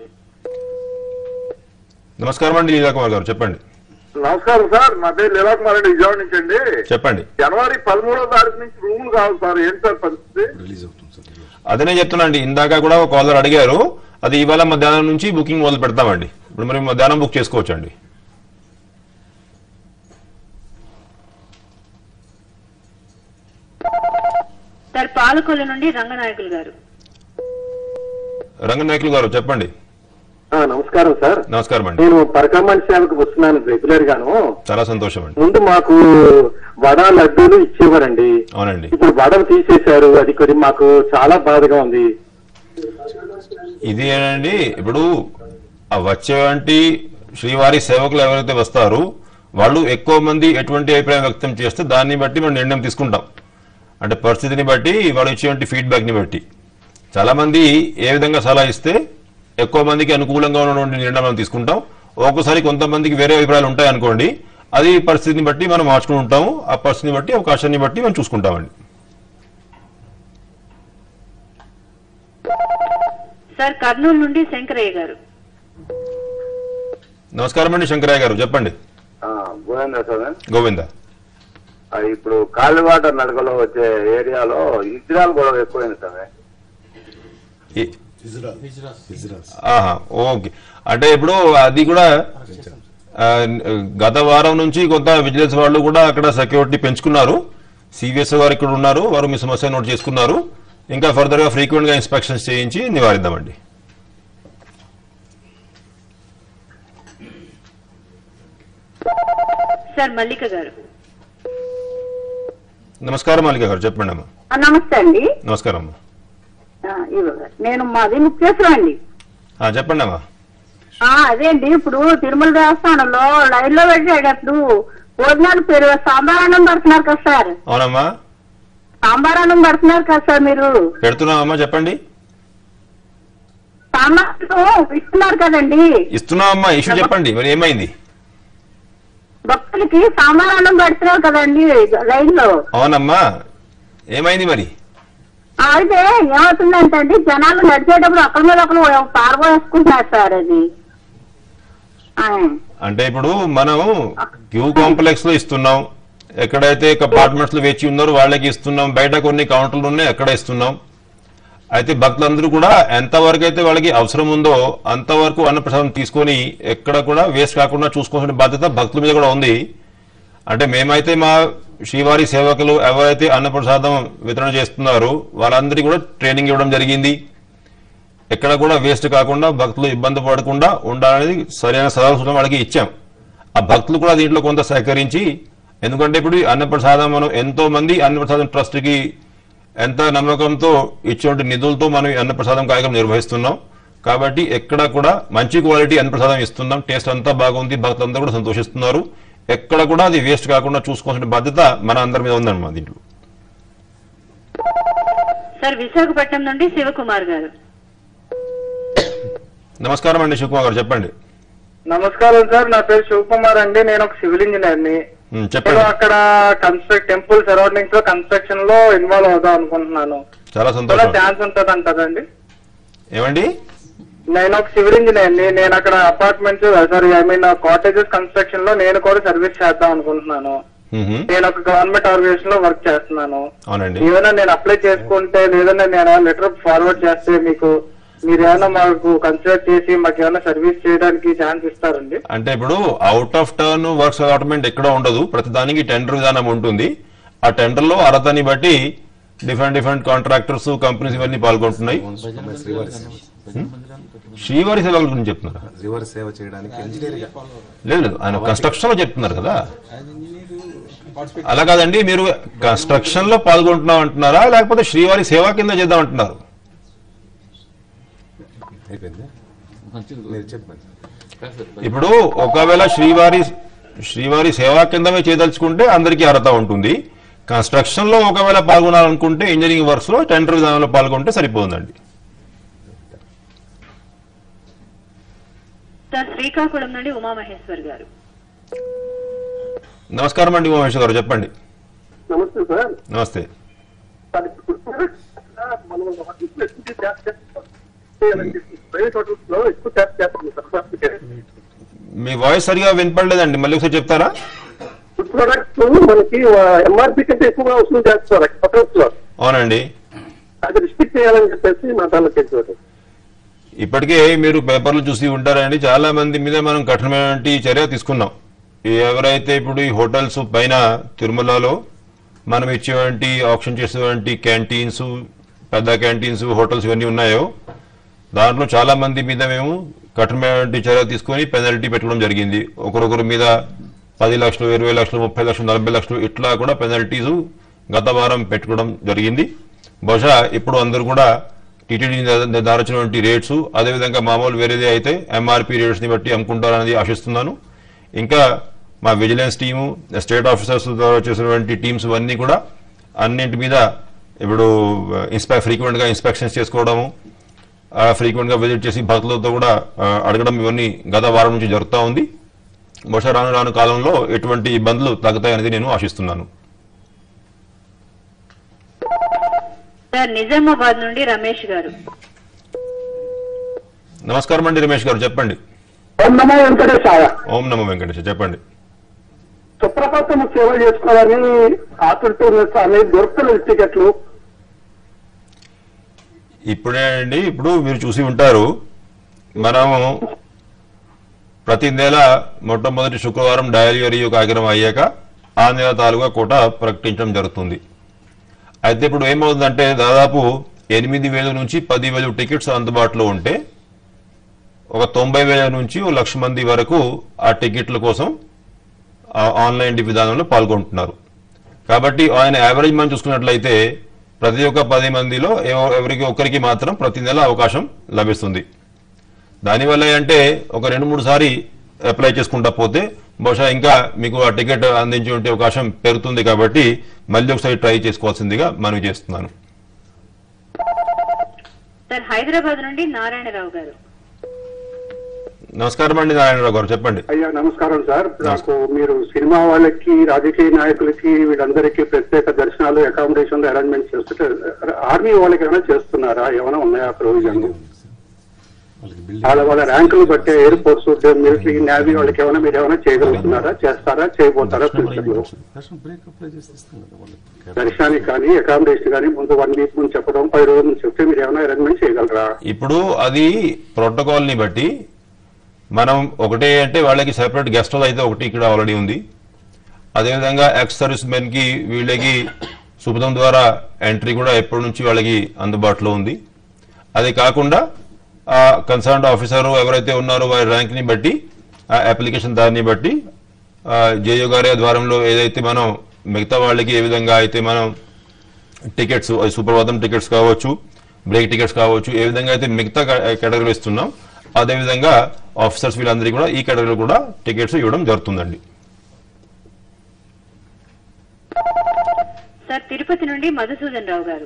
నమస్కారం అండి లీలా కుమార్ గారు చెప్పండి నమస్కారం సార్ నా పేరు లీలాకుమార్ రెడ్డి విజయవాడ నుంచి అండి చెప్పండి జనవరి పదమూడో తారీఖు నుంచి రూములు కావాలి సార్ ఏంటి సార్ పరిస్థితి రిలీజ్ అవుతుంది సార్ ఈరోజు అదనే చెప్తున్నా అండి ఇందాక కూడా ఒక కాలర్ అడిగారు అది ఇవాళ మధ్యాహ్నం నుంచి బుకింగ్ మొదలు పెడతామండి ఇప్పుడు మరి మధ్యాహ్నం బుక్ చేసుకోవచ్చు అండి సార్ పాలకొల్లు నుండి రంగనాయకులు గారు రంగనాయకులు గారు చెప్పండి ఆ, నమస్కారం సార్ నమస్కారం అండి నేను పరకమణి సేవకు వస్తున్నాను రెగ్యులర్ గాను చాలా సంతోషం అండి ముందు మాకు వడ లడ్డూలు ఇచ్చేవారండి అవునండి ఇప్పుడు వడలు తీసేశారు అది కొద్ది మాకు చాలా బాధగా ఉంది ఇది ఏంటండి ఇప్పుడు ఆ వచ్చేవంటి శ్రీవారి సేవకులు ఎవరైతే వస్తారో వాళ్ళు ఎక్కువ మంది ఎటువంటి అభిప్రాయం వ్యక్తం చేస్తే దాన్ని బట్టి మనం నిర్ణయం తీసుకుంటాం అంటే పరిస్థితిని బట్టి వాళ్ళు ఇచ్చేటువంటి ఫీడ్బ్యాక్ని బట్టి చాలా మంది ఏ విధంగా సలహా ఇస్తే ఎక్కువ మందికి అనుకూలంగా ఉన్నటువంటి నిర్ణయం మనం తీసుకుంటాం ఒక్కోసారి కొంతమందికి వేరే అభిప్రాయాలు ఉంటాయి అనుకోండి అది పరిస్థితిని బట్టి మనం మార్చుకుని ఉంటాము ఆ పరిస్థితిని బట్టి అవకాశాన్ని బట్టి మనం చూసుకుంటామండి సార్ కర్నూలు నుండి శంకరయ్య గారు నమస్కారం అండి శంకరయ్య గారు చెప్పండి గోవిందా సార్ గోవింద ఆ, ఇప్పుడు కాలివాట నడకలో వచ్చే ఏరియాలో ఇజ్రాయల్ గొడవ ఎక్కువైంది సార్ ఈ- ఇజ్రాల్ ఆహా, ఓకే అంటే ఇప్పుడు అది కూడా ఆ, గత వారం నుంచి కొంత విజిలెన్స్ వాళ్ళు కూడా అక్కడ సెక్యూరిటీ పెంచుకున్నారు సివిఎస్ గారు ఇక్కడ ఉన్నారు వారు మీ సమస్య నోట్ చేసుకున్నారు ఇంకా ఫర్దర్ గా ఫ్రీక్వెంట్ గా ఇన్స్పెక్షన్స్ చేయించి నివారిద్దామండి సార్ మల్లిక గారు నమస్కారం మాలిక గారు చెప్పండి అమ్మా ఆ, నమస్తే అండి నమస్కారం అమ్మా ఆ, ఇవ్వ- నేను మాది ముఖ్యేశ్వరం అండి ఆ, చెప్పండి అమ్మా ఆ, అదే అండి ఇప్పుడు తిరుమల దేవస్థానంలో లైన్ లో పెట్టేటప్పుడు భోజనాలు పెరుగు సాంబారాన్నం పెడుతున్నారు కదా సార్ అవునమ్మా సాంబారాన్నం పెడుతున్నారు కదా సార్ మీరు పెడుతున్నామమ్మా చెప్పండి సాంబారం ఇస్తున్నారు కదండి ఇస్తున్నామమ్మా ఇష్యూ చెప్పండి మరి ఏమైంది భక్తులకి సాంబారాన్నం పెడుతున్నారు కదండి లైన్ లో అవునమ్మా ఏమైంది మరి ఆ, అయితే ఏమవుతుందంటే అండి జనాలు నడిచేటప్పుడు ఒకరి మీద ఒకరు పారబోసుకుంటున్నారు సార్ అది ఆ. అంటే ఇప్పుడు మనం క్యూ కాంప్లెక్స్ లో ఇస్తున్నాం ఎక్కడైతే కంపార్ట్మెంట్స్ లో వేచి ఉన్నారో వాళ్ళకి ఇస్తున్నాం బయట కొన్ని కౌంటర్లు ఉన్నాయి అక్కడ ఇస్తున్నాం అయితే భక్తులందరూ కూడా ఎంతవరకు అయితే వాళ్ళకి అవసరం ఉందో అంతవరకు అన్నప్రసాదం తీసుకొని ఎక్కడ కూడా వేస్ట్ కాకుండా చూసుకోవాల్సిన బాధ్యత భక్తుల మీద కూడా ఉంది అంటే మేమైతే మా శ్రీవారి సేవకులు ఎవరైతే అన్నప్రసాదం వితరణ చేస్తున్నారో వాళ్ళందరికీ కూడా ట్రైనింగ్ ఇవ్వడం జరిగింది ఎక్కడ కూడా వేస్ట్ కాకుండా భక్తులు ఇబ్బంది పడకుండా ఉండాలనేది సరైన సలహా సూచన వాళ్ళకి ఇచ్చాం ఆ భక్తులు కూడా దీంట్లో కొంత సహకరించి ఎందుకంటే ఇప్పుడు ఈ అన్నప్రసాదం మనం ఎంతో మంది అన్నప్రసాదం ట్రస్ట్కి ఎంత నమ్మకంతో ఇటువంటి నిధులతో మనం ఈ అన్నప్రసాదం కార్యక్రమం నిర్వహిస్తున్నాం కాబట్టి ఎక్కడ కూడా మంచి క్వాలిటీ అన్నప్రసాదం ఇస్తున్నాం టేస్ట్ అంతా బాగుంది భక్తులంతా కూడా సంతోషిస్తున్నారు ఎక్కడ కూడా అది వేస్ట్ కాకుండా చూసుకోవాల్సిన బాధ్యత మన అందరి మీద ఉందన్నమాట దీంట్లో సార్ విశాఖపట్నం నుండి శివకుమార్ గారు నమస్కారం అండి శివకుమార్ గారు చెప్పండి నమస్కారం సార్ నా పేరు శివకుమార్ అండి నేను ఒక సివిల్ ఇంజనీర్ ని ఉమ్, నేను చెప్పండి అక్కడ కన్స్ట్రక్ట్ టెంపుల్ సరౌండింగ్స్ లో కన్స్ట్రక్షన్ లో ఇన్వాల్వ్ అవుదాం అనుకుంటున్నాను చాలా చాలా సంతోషం ఛాన్స్ ఉంటుంది అంటారండి ఏమండి నేను ఒక సివిల్ ఇంజనీర్ ని నేను అక్కడ apartments sorry I mean cottages construction లో నేను కూడా సర్వీస్ చేద్దాం అనుకుంటున్నాను మ్హూ. నేను ఒక గవర్నమెంట్ ఆర్గనైజేషన్ లో వర్క్ చేస్తున్నాను అవునండి ఏమైనా నేను అప్లై చేసుకుంటే లేదన్నా నేను లెటర్ ఫార్వర్డ్ చేస్తే మీకు మీరు ఏమైనా మాకు కన్సిడర్ చేసి మాకు ఏమైనా సర్వీస్ చేయడానికి ఛాన్స్ ఇస్తారండి అంటే ఇప్పుడు out of turn works allotment ఎక్కడ ఉండదు ప్రతిదానికి టెండర్ విధానం ఉంటుంది ఆ టెండర్ లో అర్హతని బట్టి డిఫరెంట్ డిఫరెంట్ కాంట్రాక్టర్స్ కంపెనీస్ ఇవన్నీ పాల్గొంటున్నాయి శ్రీవారి సేవ శ్రీవారి సేవల గురించి చెప్తున్నారా శ్రీవారి సేవ చేయడానికి ఇంజనీర్ లేదు లేదు ఆయన కన్స్ట్రక్షన్ లో చెప్తున్నారు కదా అలా కాదండి మీరు కన్స్ట్రక్షన్ లో పాల్గొంటున్నాం అంటున్నారా లేకపోతే శ్రీవారి సేవ కింద చేద్దాం అంటున్నారు అయిపోయింది మీరు చెప్పండి ఇప్పుడు ఒకవేళ శ్రీవారి శ్రీవారి సేవా కిందమే చేయదలుచుకుంటే అందరికీ అర్హత ఉంటుంది కన్స్ట్రక్షన్ లో ఒకవేళ పాల్గొనాలనుకుంటే ఇంజనీరింగ్ వర్క్స్ లో టెండర్ విధానంలో పాల్గొంటే సరిపోతుందండి సార్ శ్రీకాకుళం నుండి ఉమామహేశ్వర్ గారు నమస్కారం అండి ఉమేష్ గారు చెప్పండి నమస్తే సార్ నమస్తే మనం హోటల్స్ ఎక్కువ ట్యాప్ చేస్తాం ప్రైవేట్ హోటల్స్ లో ఎక్కువ ట్యాప్ చేస్తాం సార్ మీ వాయిస్ సరిగా వినపడలేదండి మళ్ళీ ఒకసారి చెప్తారా ఫుడ్ ప్రొడక్ట్స్ మనకి ఎంఆర్పి కంటే ఎక్కువగా వసూలు చేస్తున్నారు హోటల్స్ లో అవునండి అది రిస్ట్రిక్ట్ చేయాలని చెప్పేసి మా దానిలో చేసేవారు ఇప్పటికే మీరు పేపర్లు చూసి ఉంటారండి చాలా మంది మీద మనం కఠినమైన చర్య తీసుకున్నాం ఈ ఎవరైతే ఇప్పుడు ఈ హోటల్స్ పైన తిరుమలలో మనం ఇచ్చేటువంటి ఆప్షన్ చేసేటువంటి క్యాంటీన్స్ పెద్ద క్యాంటీన్స్ హోటల్స్ ఇవన్నీ ఉన్నాయో దాంట్లో చాలా మంది మీద మేము కఠినమైన చర్య తీసుకొని పెనాల్టీ పెట్టడం జరిగింది ఒకరొకరి మీద పది లక్షలు ఇరవై లక్షలు ముప్పై లక్షలు నలభై లక్షలు ఇట్లా కూడా పెనాల్టీస్ గత వారం పెట్టుకోవడం జరిగింది బహుశా ఇప్పుడు అందరూ కూడా టీటీడీ నిర్ధారించినటువంటి రేట్స్ అదేవిధంగా మామూలు వేరేదే అయితే ఎంఆర్పి రేట్స్ని బట్టి అమ్ముకుంటారనేది ఆశిస్తున్నాను ఇంకా మా విజిలెన్స్ టీము స్టేట్ ఆఫీసర్స్ ద్వారా చేసినటువంటి టీమ్స్ ఇవన్నీ కూడా అన్నింటి మీద ఇప్పుడు ఇన్స్పె ఫ్రీక్వెంట్గా ఇన్స్పెక్షన్స్ చేసుకోవడము ఫ్రీక్వెంట్గా విజిట్ చేసి భక్తులతో కూడా ఆ, అడగడం ఇవన్నీ గత వారం నుంచి జరుగుతూ ఉంది బహుశా రాను రాను కాలంలో ఎటువంటి ఇబ్బందులు తగ్గుతాయనేది నేను ఆశిస్తున్నాను సార్ నిజామాబాద్ నుండి రమేష్ గారు నమస్కారం అండి రమేష్ గారు చెప్పండి ఓం నమో వెంకటేశాయ ఓం నమో వెంకటేష్ చెప్పండి సుప్రభాతం సేవ చేసుకోవాలని ఆతుడుతూ ఉన్న స్వామి దొరుకుతున్న టికెట్లు ఇప్పుడే అండి ఇప్పుడు మీరు చూసి ఉంటారు మనము ప్రతి నెల మొట్టమొదటి శుక్రవారం డయరీ కార్యక్రమం అయ్యాక ఆ నెల తాలూకా కోట ప్రకటించడం జరుగుతుంది అయితే ఇప్పుడు ఏమవుతుందంటే దాదాపు ఎనిమిది వేల నుంచి పది వేలు టికెట్స్ అందుబాటులో ఉంటే ఒక తొంభై వేల నుంచి ఓ లక్ష మంది వరకు ఆ టికెట్ల కోసం ఆ ఆన్లైన్ విధానంలో పాల్గొంటున్నారు కాబట్టి ఆయన యావరేజ్ మనం చూసుకున్నట్లయితే ప్రతి ఒక్క పది మందిలో ఎవ- ఎవరికి ఒక్కరికి మాత్రం ప్రతి నెల అవకాశం లభిస్తుంది దానివల్ల అంటే ఒక రెండు మూడు సారి అప్లై చేసుకుంటా పోతే బహుశా ఇంకా మీకు ఆ టికెట్ అందించే అవకాశం పెరుగుతుంది కాబట్టి మళ్ళీ ఒకసారి ట్రై చేసుకోవాల్సిందిగా మనవి చేస్తున్నాను సార్ హైదరాబాద్ నుండి నారాయణరావు గారు నమస్కారం అండి నారాయణరావు గారు చెప్పండి అయ్యా నమస్కారం సార్ నాకు మీరు సినిమా వాళ్ళకి రాజకీయ నాయకులకి వీళ్ళందరికీ ప్రత్యేక దర్శనాలు అకామిడేషన్లు అరేంజ్మెంట్ చేస్తుంటే ఆర్మీ వాళ్ళకి ఏమైనా చేస్తున్నారా ఏమైనా ఉన్నాయా ప్రొవిజన్ వాళ్ళకి వాళ్ళ బిల్డింగ్ వాళ్ళ ర్యాంకులు బట్టే ఎయిర్ ఫోర్స్ మిలిటరీ నేవీ వాళ్ళకి ఏమైనా మీరు ఏమైనా చేయగలుగుతున్నారా చేస్తారా చేయబోతారా ఫ్యూచర్ లో దర్శనం బ్రేక్ అప్లై చేసి ఇస్తాం కదా వాళ్ళకి దర్శనానికి కానీ అకామిడేషన్ కానీ ముందు వన్ వీక్ ముందు చెప్పడం పది రోజుల ముందు చెప్తే మీరు ఏమైనా అరేంజ్మెంట్ చేయగలరా ఇప్పుడు అది ప్రోటోకాల్ని బట్టి మనం ఒకటే అంటే వాళ్ళకి సెపరేట్ గెస్ట్ హౌస్ అయితే ఒకటి ఇక్కడ ఆల్రెడీ ఉంది అదేవిధంగా ఎక్స్ సర్వీస్ మెన్ కి వీళ్ళకి సుపథం ద్వారా ఎంట్రీ కూడా ఎప్పటి నుంచి వాళ్ళకి అందుబాటులో ఉంది అది కాకుండా ఆ కన్సర్న్ ఆఫీసర్ ఎవరైతే ఉన్నారో వారి ర్యాంక్ ని బట్టి ఆ అప్లికేషన్ దాన్ని బట్టి జేయో గారి ద్వారంలో ఏదైతే మనం మిగతా వాళ్ళకి ఏ విధంగా అయితే మనం టికెట్స్ అది సుప్రభాతం టికెట్స్ కావచ్చు బ్రేక్ టికెట్స్ కావచ్చు ఏ విధంగా అయితే మిగతా కేటగిరీలు ఇస్తున్నాం అదే విధంగా ఆఫీసర్స్ వీళ్ళందరికీ కూడా ఈ కేటగిరీలో కూడా టికెట్స్ ఇవ్వడం జరుగుతుందండి సార్ తిరుపతి నుండి మధుసూదన్ రావు గారు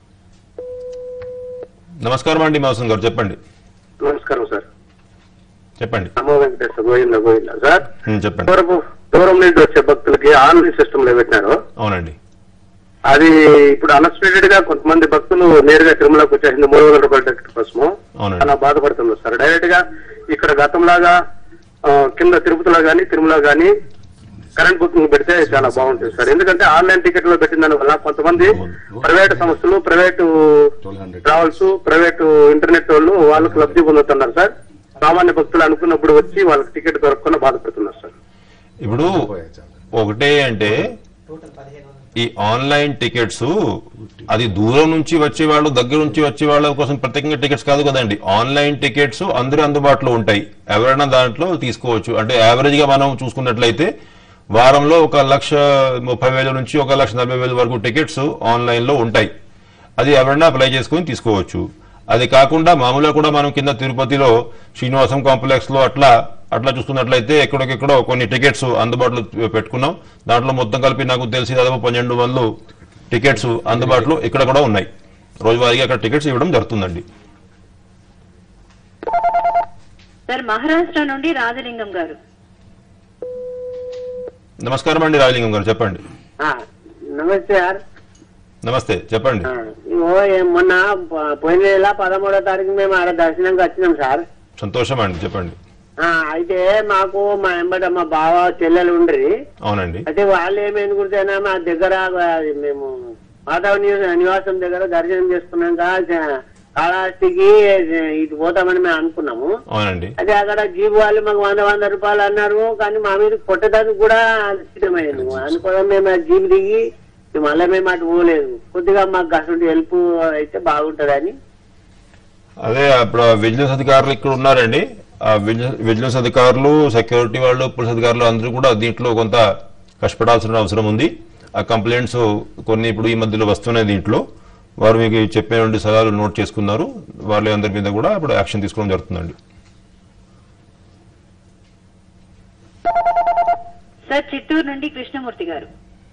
నమస్కారం అండి మాసం గారు చెప్పండి నమస్కారం సార్ చెప్పండి నమో వెంకటేశ్వర గోవింద గోవింద సార్ ఉమ్, చెప్పండి దూరపు దూరం నుండి వచ్చే భక్తులకి ఆన్లైన్ సిస్టమ్ లో పెట్టినారు అవునండి అది ఇప్పుడు అన్ఎక్స్పెక్టెడ్ గా కొంతమంది భక్తులు నేరుగా తిరుమలకు వచ్చేసింది మూడు వందల రూపాయల టికెట్ కోసము అవునండి. చాలా బాధపడుతున్నారు సార్ డైరెక్ట్ గా ఇక్కడ గతంలాగా ఆ, కింద తిరుపతిలో గానీ తిరుమల గానీ కరెంట్ బుకింగ్ పెడితే చాలా బాగుంటుంది సార్ ఎందుకంటే ఆన్లైన్ టికెట్ లో పెట్టిన దాని వల్ల కొంతమంది ప్రైవేట్ సంస్థలు ప్రైవేటు ట్రావెల్స్ ప్రైవేటు ఇంటర్నెట్ వాళ్ళు వాళ్ళకు లబ్ధి పొందుతున్నారు సార్ సామాన్య భక్తులు అనుకున్నప్పుడు వచ్చి వాళ్ళకి టికెట్ దొరకకుండా బాధపడుతున్నారు సార్ ఇప్పుడు ఒకటే అంటే ఈ ఆన్లైన్ టికెట్స్ అది దూరం నుంచి వచ్చే వాళ్ళు దగ్గర నుంచి వచ్చే వాళ్ళ కోసం ప్రత్యేకంగా టికెట్స్ కాదు కదండి ఆన్లైన్ టికెట్స్ అందరూ అందుబాటులో ఉంటాయి ఎవరైనా దాంట్లో తీసుకోవచ్చు అంటే యావరేజ్ గా మనం చూసుకున్నట్లయితే వారంలో ఒక లక్ష ముప్పై వేల నుంచి ఒక లక్ష నలభై వేల వరకు టికెట్స్ ఆన్లైన్ లో ఉంటాయి అది ఎవరైనా అప్లై చేసుకుని తీసుకోవచ్చు అది కాకుండా మామూలుగా కూడా మనం కింద తిరుపతిలో శ్రీనివాసం కాంప్లెక్స్ లో అట్లా అట్లా చూసుకున్నట్లయితే ఎక్కడికెక్కడో కొన్ని టికెట్స్ అందుబాటులో పెట్టుకున్నాం దాంట్లో మొత్తం కలిపి నాకు తెలిసి దాదాపు పన్నెండు వందలు టికెట్స్ అందుబాటులో ఇక్కడ కూడా ఉన్నాయి రోజువారీగా అక్కడ టికెట్స్ ఇవ్వడం జరుగుతుందండి సార్ మహారాష్ట్ర నుండి రాజలింగం గారు నమస్కారం అండి రాజలింగం గారు చెప్పండి నమస్తే సార్ నమస్తే చెప్పండి ఇగో ఏ- మొన్న ప- పోయిన నెల పదమూడో తారీఖు మేము ఆడ దర్శనంకి వచ్చినాం సార్ సంతోషం అండి చెప్పండి ఆ, అయితే మాకు మా ఎంబట మా బావ చెల్లెలు ఉండ్రి అవునండి అయితే వాళ్ళు ఏమైంది గుర్తైనా మా దగ్గర అది మేము మాధవ ని- నివాసం దగ్గర దర్శనం చేసుకున్నాక జ- కాళహస్తికి ఇటు పోతామని మేము అనుకున్నాము అవునండి అయితే అక్కడ జీబు వాళ్ళు మాకు వంద వంద రూపాయలు అన్నారు కానీ మా మీద కొట్టడానికి కూడా సిద్ధమైంది అనుకోవడం మేము ఆ జీబు దిగి మళ్ళీ మేము అటు పోలేదు కొద్దిగా మాకు అసలు హెల్ప్ అయితే బాగుంటదని అదే అప్పుడు విజిలెన్స్ అధికారులు ఇక్కడ ఉన్నారండి ఆ విజిలెన్స్ విజిలెన్స్ అధికారులు సెక్యూరిటీ వాళ్ళు పోలీస్ అధికారులు అందరూ కూడా దీంట్లో కొంత కష్టపడాల్సిన అవసరం ఉంది ఆ కంప్లైంట్స్ కొన్ని ఇప్పుడు ఈ మధ్యలో వస్తున్నాయి దీంట్లో వారు మీకు చెప్పే నుండి సలహాలు నోట్ చేసుకున్నారు వాళ్ళ అందరి మీద కూడా ఇప్పుడు యాక్షన్ తీసుకోవడం జరుగుతుందండి సార్ చిత్తూరు నుండి కృష్ణమూర్తి గారు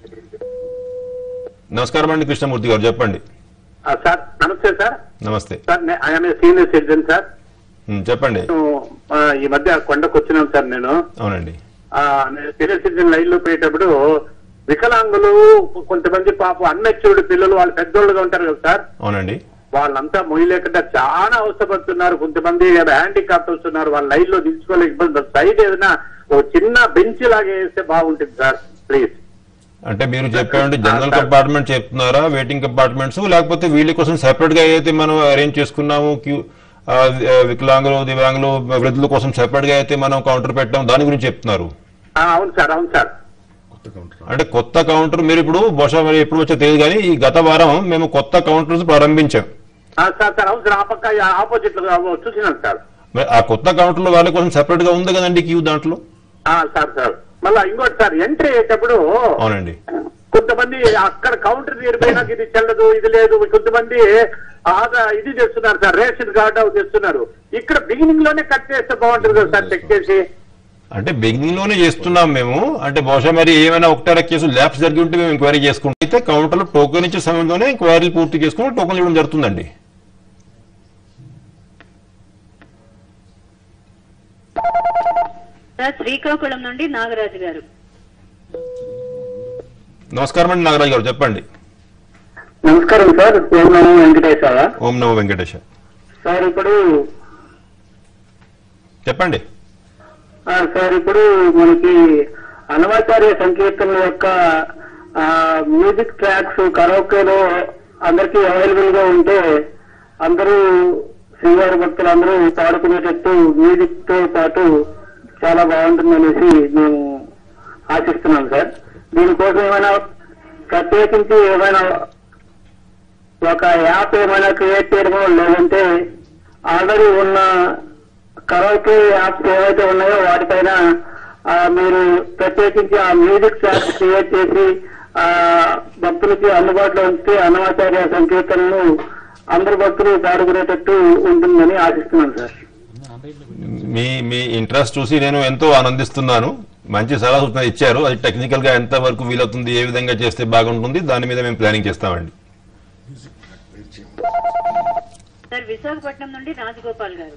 నమస్కారం అండి కృష్ణమూర్తి గారు చెప్పండి ఆ, సార్ నమస్తే సార్ నమస్తే sir I'm senior citizen sir um, చెప్పండి నేను, ఆ, ఈ మధ్య కొండకు వచ్చినాం సార్ నేను అవునండి ఆ, నేను సీనియర్ సిటిజన్ లైన్ లో పోయేటప్పుడు వికలాంగులు కొంతమంది పాపం అన్నచ్చుడు పిల్లలు వాళ్ళు పెద్దోళ్ళుగా ఉంటారు కదా సార్ అవునండి వాళ్ళంతా మొయ్యలేకుండా చాలా అవసరపడుతున్నారు కొంతమంది హ్యాండిక్యాప్ వస్తున్నారు వాళ్ళ లైన్ లో దించుకోలేక ఇబ్బంది సైడ్ ఏదైనా ఓ చిన్న బెంచ్ లాగా వేస్తే బాగుంటుంది సార్ ప్లీజ్ అంటే మీరు చెప్పేవండి జనరల్ కంపార్ట్మెంట్ చెప్తున్నారా వెయిటింగ్ కంపార్ట్మెంట్స్ లేకపోతే వీళ్ళ కోసం సెపరేట్ గా అయితే మనం అరేంజ్ చేసుకున్నాము క్యూ ఆ, ఆ, వికలాంగులు దివ్యాంగులు వృద్ధుల కోసం సెపరేట్ గా అయితే మనం కౌంటర్ పెట్టాం దాని గురించి చెప్తున్నారు అవును సార్ అవును సార్ అంటే కొత్త కౌంటర్ మీరు ఇప్పుడు బహుశా మరి ఎప్పుడు వచ్చో తెలియదు కానీ ఈ గత వారం మేము కొత్త కౌంటర్స్ ప్రారంభించాం ఆ, సార్ సార్ అవును సార్ ఆ పక్క ఆపోజిట్ లో చూసినాను సార్ మరి ఆ కొత్త కౌంటర్ వాళ్ళ కోసం సెపరేట్ గా ఉంది కదండి క్యూ దాంట్లో ఆ, సార్ సార్ మళ్ళా ఇంకోటి సార్ ఎంట్రీ అయ్యేటప్పుడు అవునండి కొంతమంది అక్కడ కౌంటర్ తీరిపోయినాక ఇది చెల్లదు ఇది లేదు కొంతమంది ఆగా ఇది చేస్తున్నారు సార్ రేషన్ కార్డు అవి చేస్తున్నారు ఇక్కడ బిగినింగ్ లోనే కట్ చేస్తే బాగుంటుంది కదా సార్ చెక్ చేసి అంటే బిగినింగ్ లోనే చేస్తున్నాం మేము అంటే బహుశా మరి ఏమైనా ఒకటారా కేసు ల్యాబ్స్ జరిగి ఉంటే మేము ఎంక్వైరీ చేసుకుంటాం అయితే కౌంటర్లో టోకెన్ ఇచ్చే సమయంలోనే ఎంక్వైరీలు పూర్తి చేసుకుని టోకెన్ ఇవ్వడం జరుగుతుందండి సార్ శ్రీకాకుళం నుండి నాగరాజు గారు నమస్కారం అండి నాగరాజు గారు చెప్పండి నమస్కారం సార్ ఓం నమో వెంకటేశ్వర ఓం నమో వెంకటేశ సార్ ఇప్పుడు చెప్పండి ఆ, సార్ ఇప్పుడు మనకి అనవాచార్య సంకీర్తనల యొక్క ఆ, మ్యూజిక్ ట్రాక్స్ కరోకేలో అందరికీ అవైలబుల్ గా ఉంటే అందరూ శ్రీవారి భక్తులు అందరూ పాడుకునేటట్టు మ్యూజిక్ తో పాటు చాలా బాగుంటుందనేసి మేము ఆశిస్తున్నాం సార్ దీనికోసం ఏమైనా ప్రత్యేకించి ఏమైనా ఒక యాప్ ఏమైనా క్రియేట్ చేయడమో లేదంటే ఆల్రెడీ ఉన్న కరోకే యాప్స్ ఏవైతే ఉన్నాయో వాటిపైన ఆ, మీరు ప్రత్యేకించి ఆ మ్యూజిక్ యాప్ క్రియేట్ చేసి ఆ భక్తులకి అందుబాటులో ఉంచితే అన్నమాచార్య సంకీర్తనలు అందరు భక్తులు పాడుకునేటట్టు ఉంటుందని ఆశిస్తున్నాను సార్ మీ మీ ఇంట్రెస్ట్ చూసి నేను ఎంతో ఆనందిస్తున్నాను మంచి సలహా సూచన ఇచ్చారు అది టెక్నికల్ గా ఎంత వరకు వీలవుతుంది ఏ విధంగా చేస్తే బాగుంటుంది దాని మీద మేము ప్లానింగ్ చేస్తామండి సార్ విశాఖపట్నం నుండి రాజగోపాల్ గారు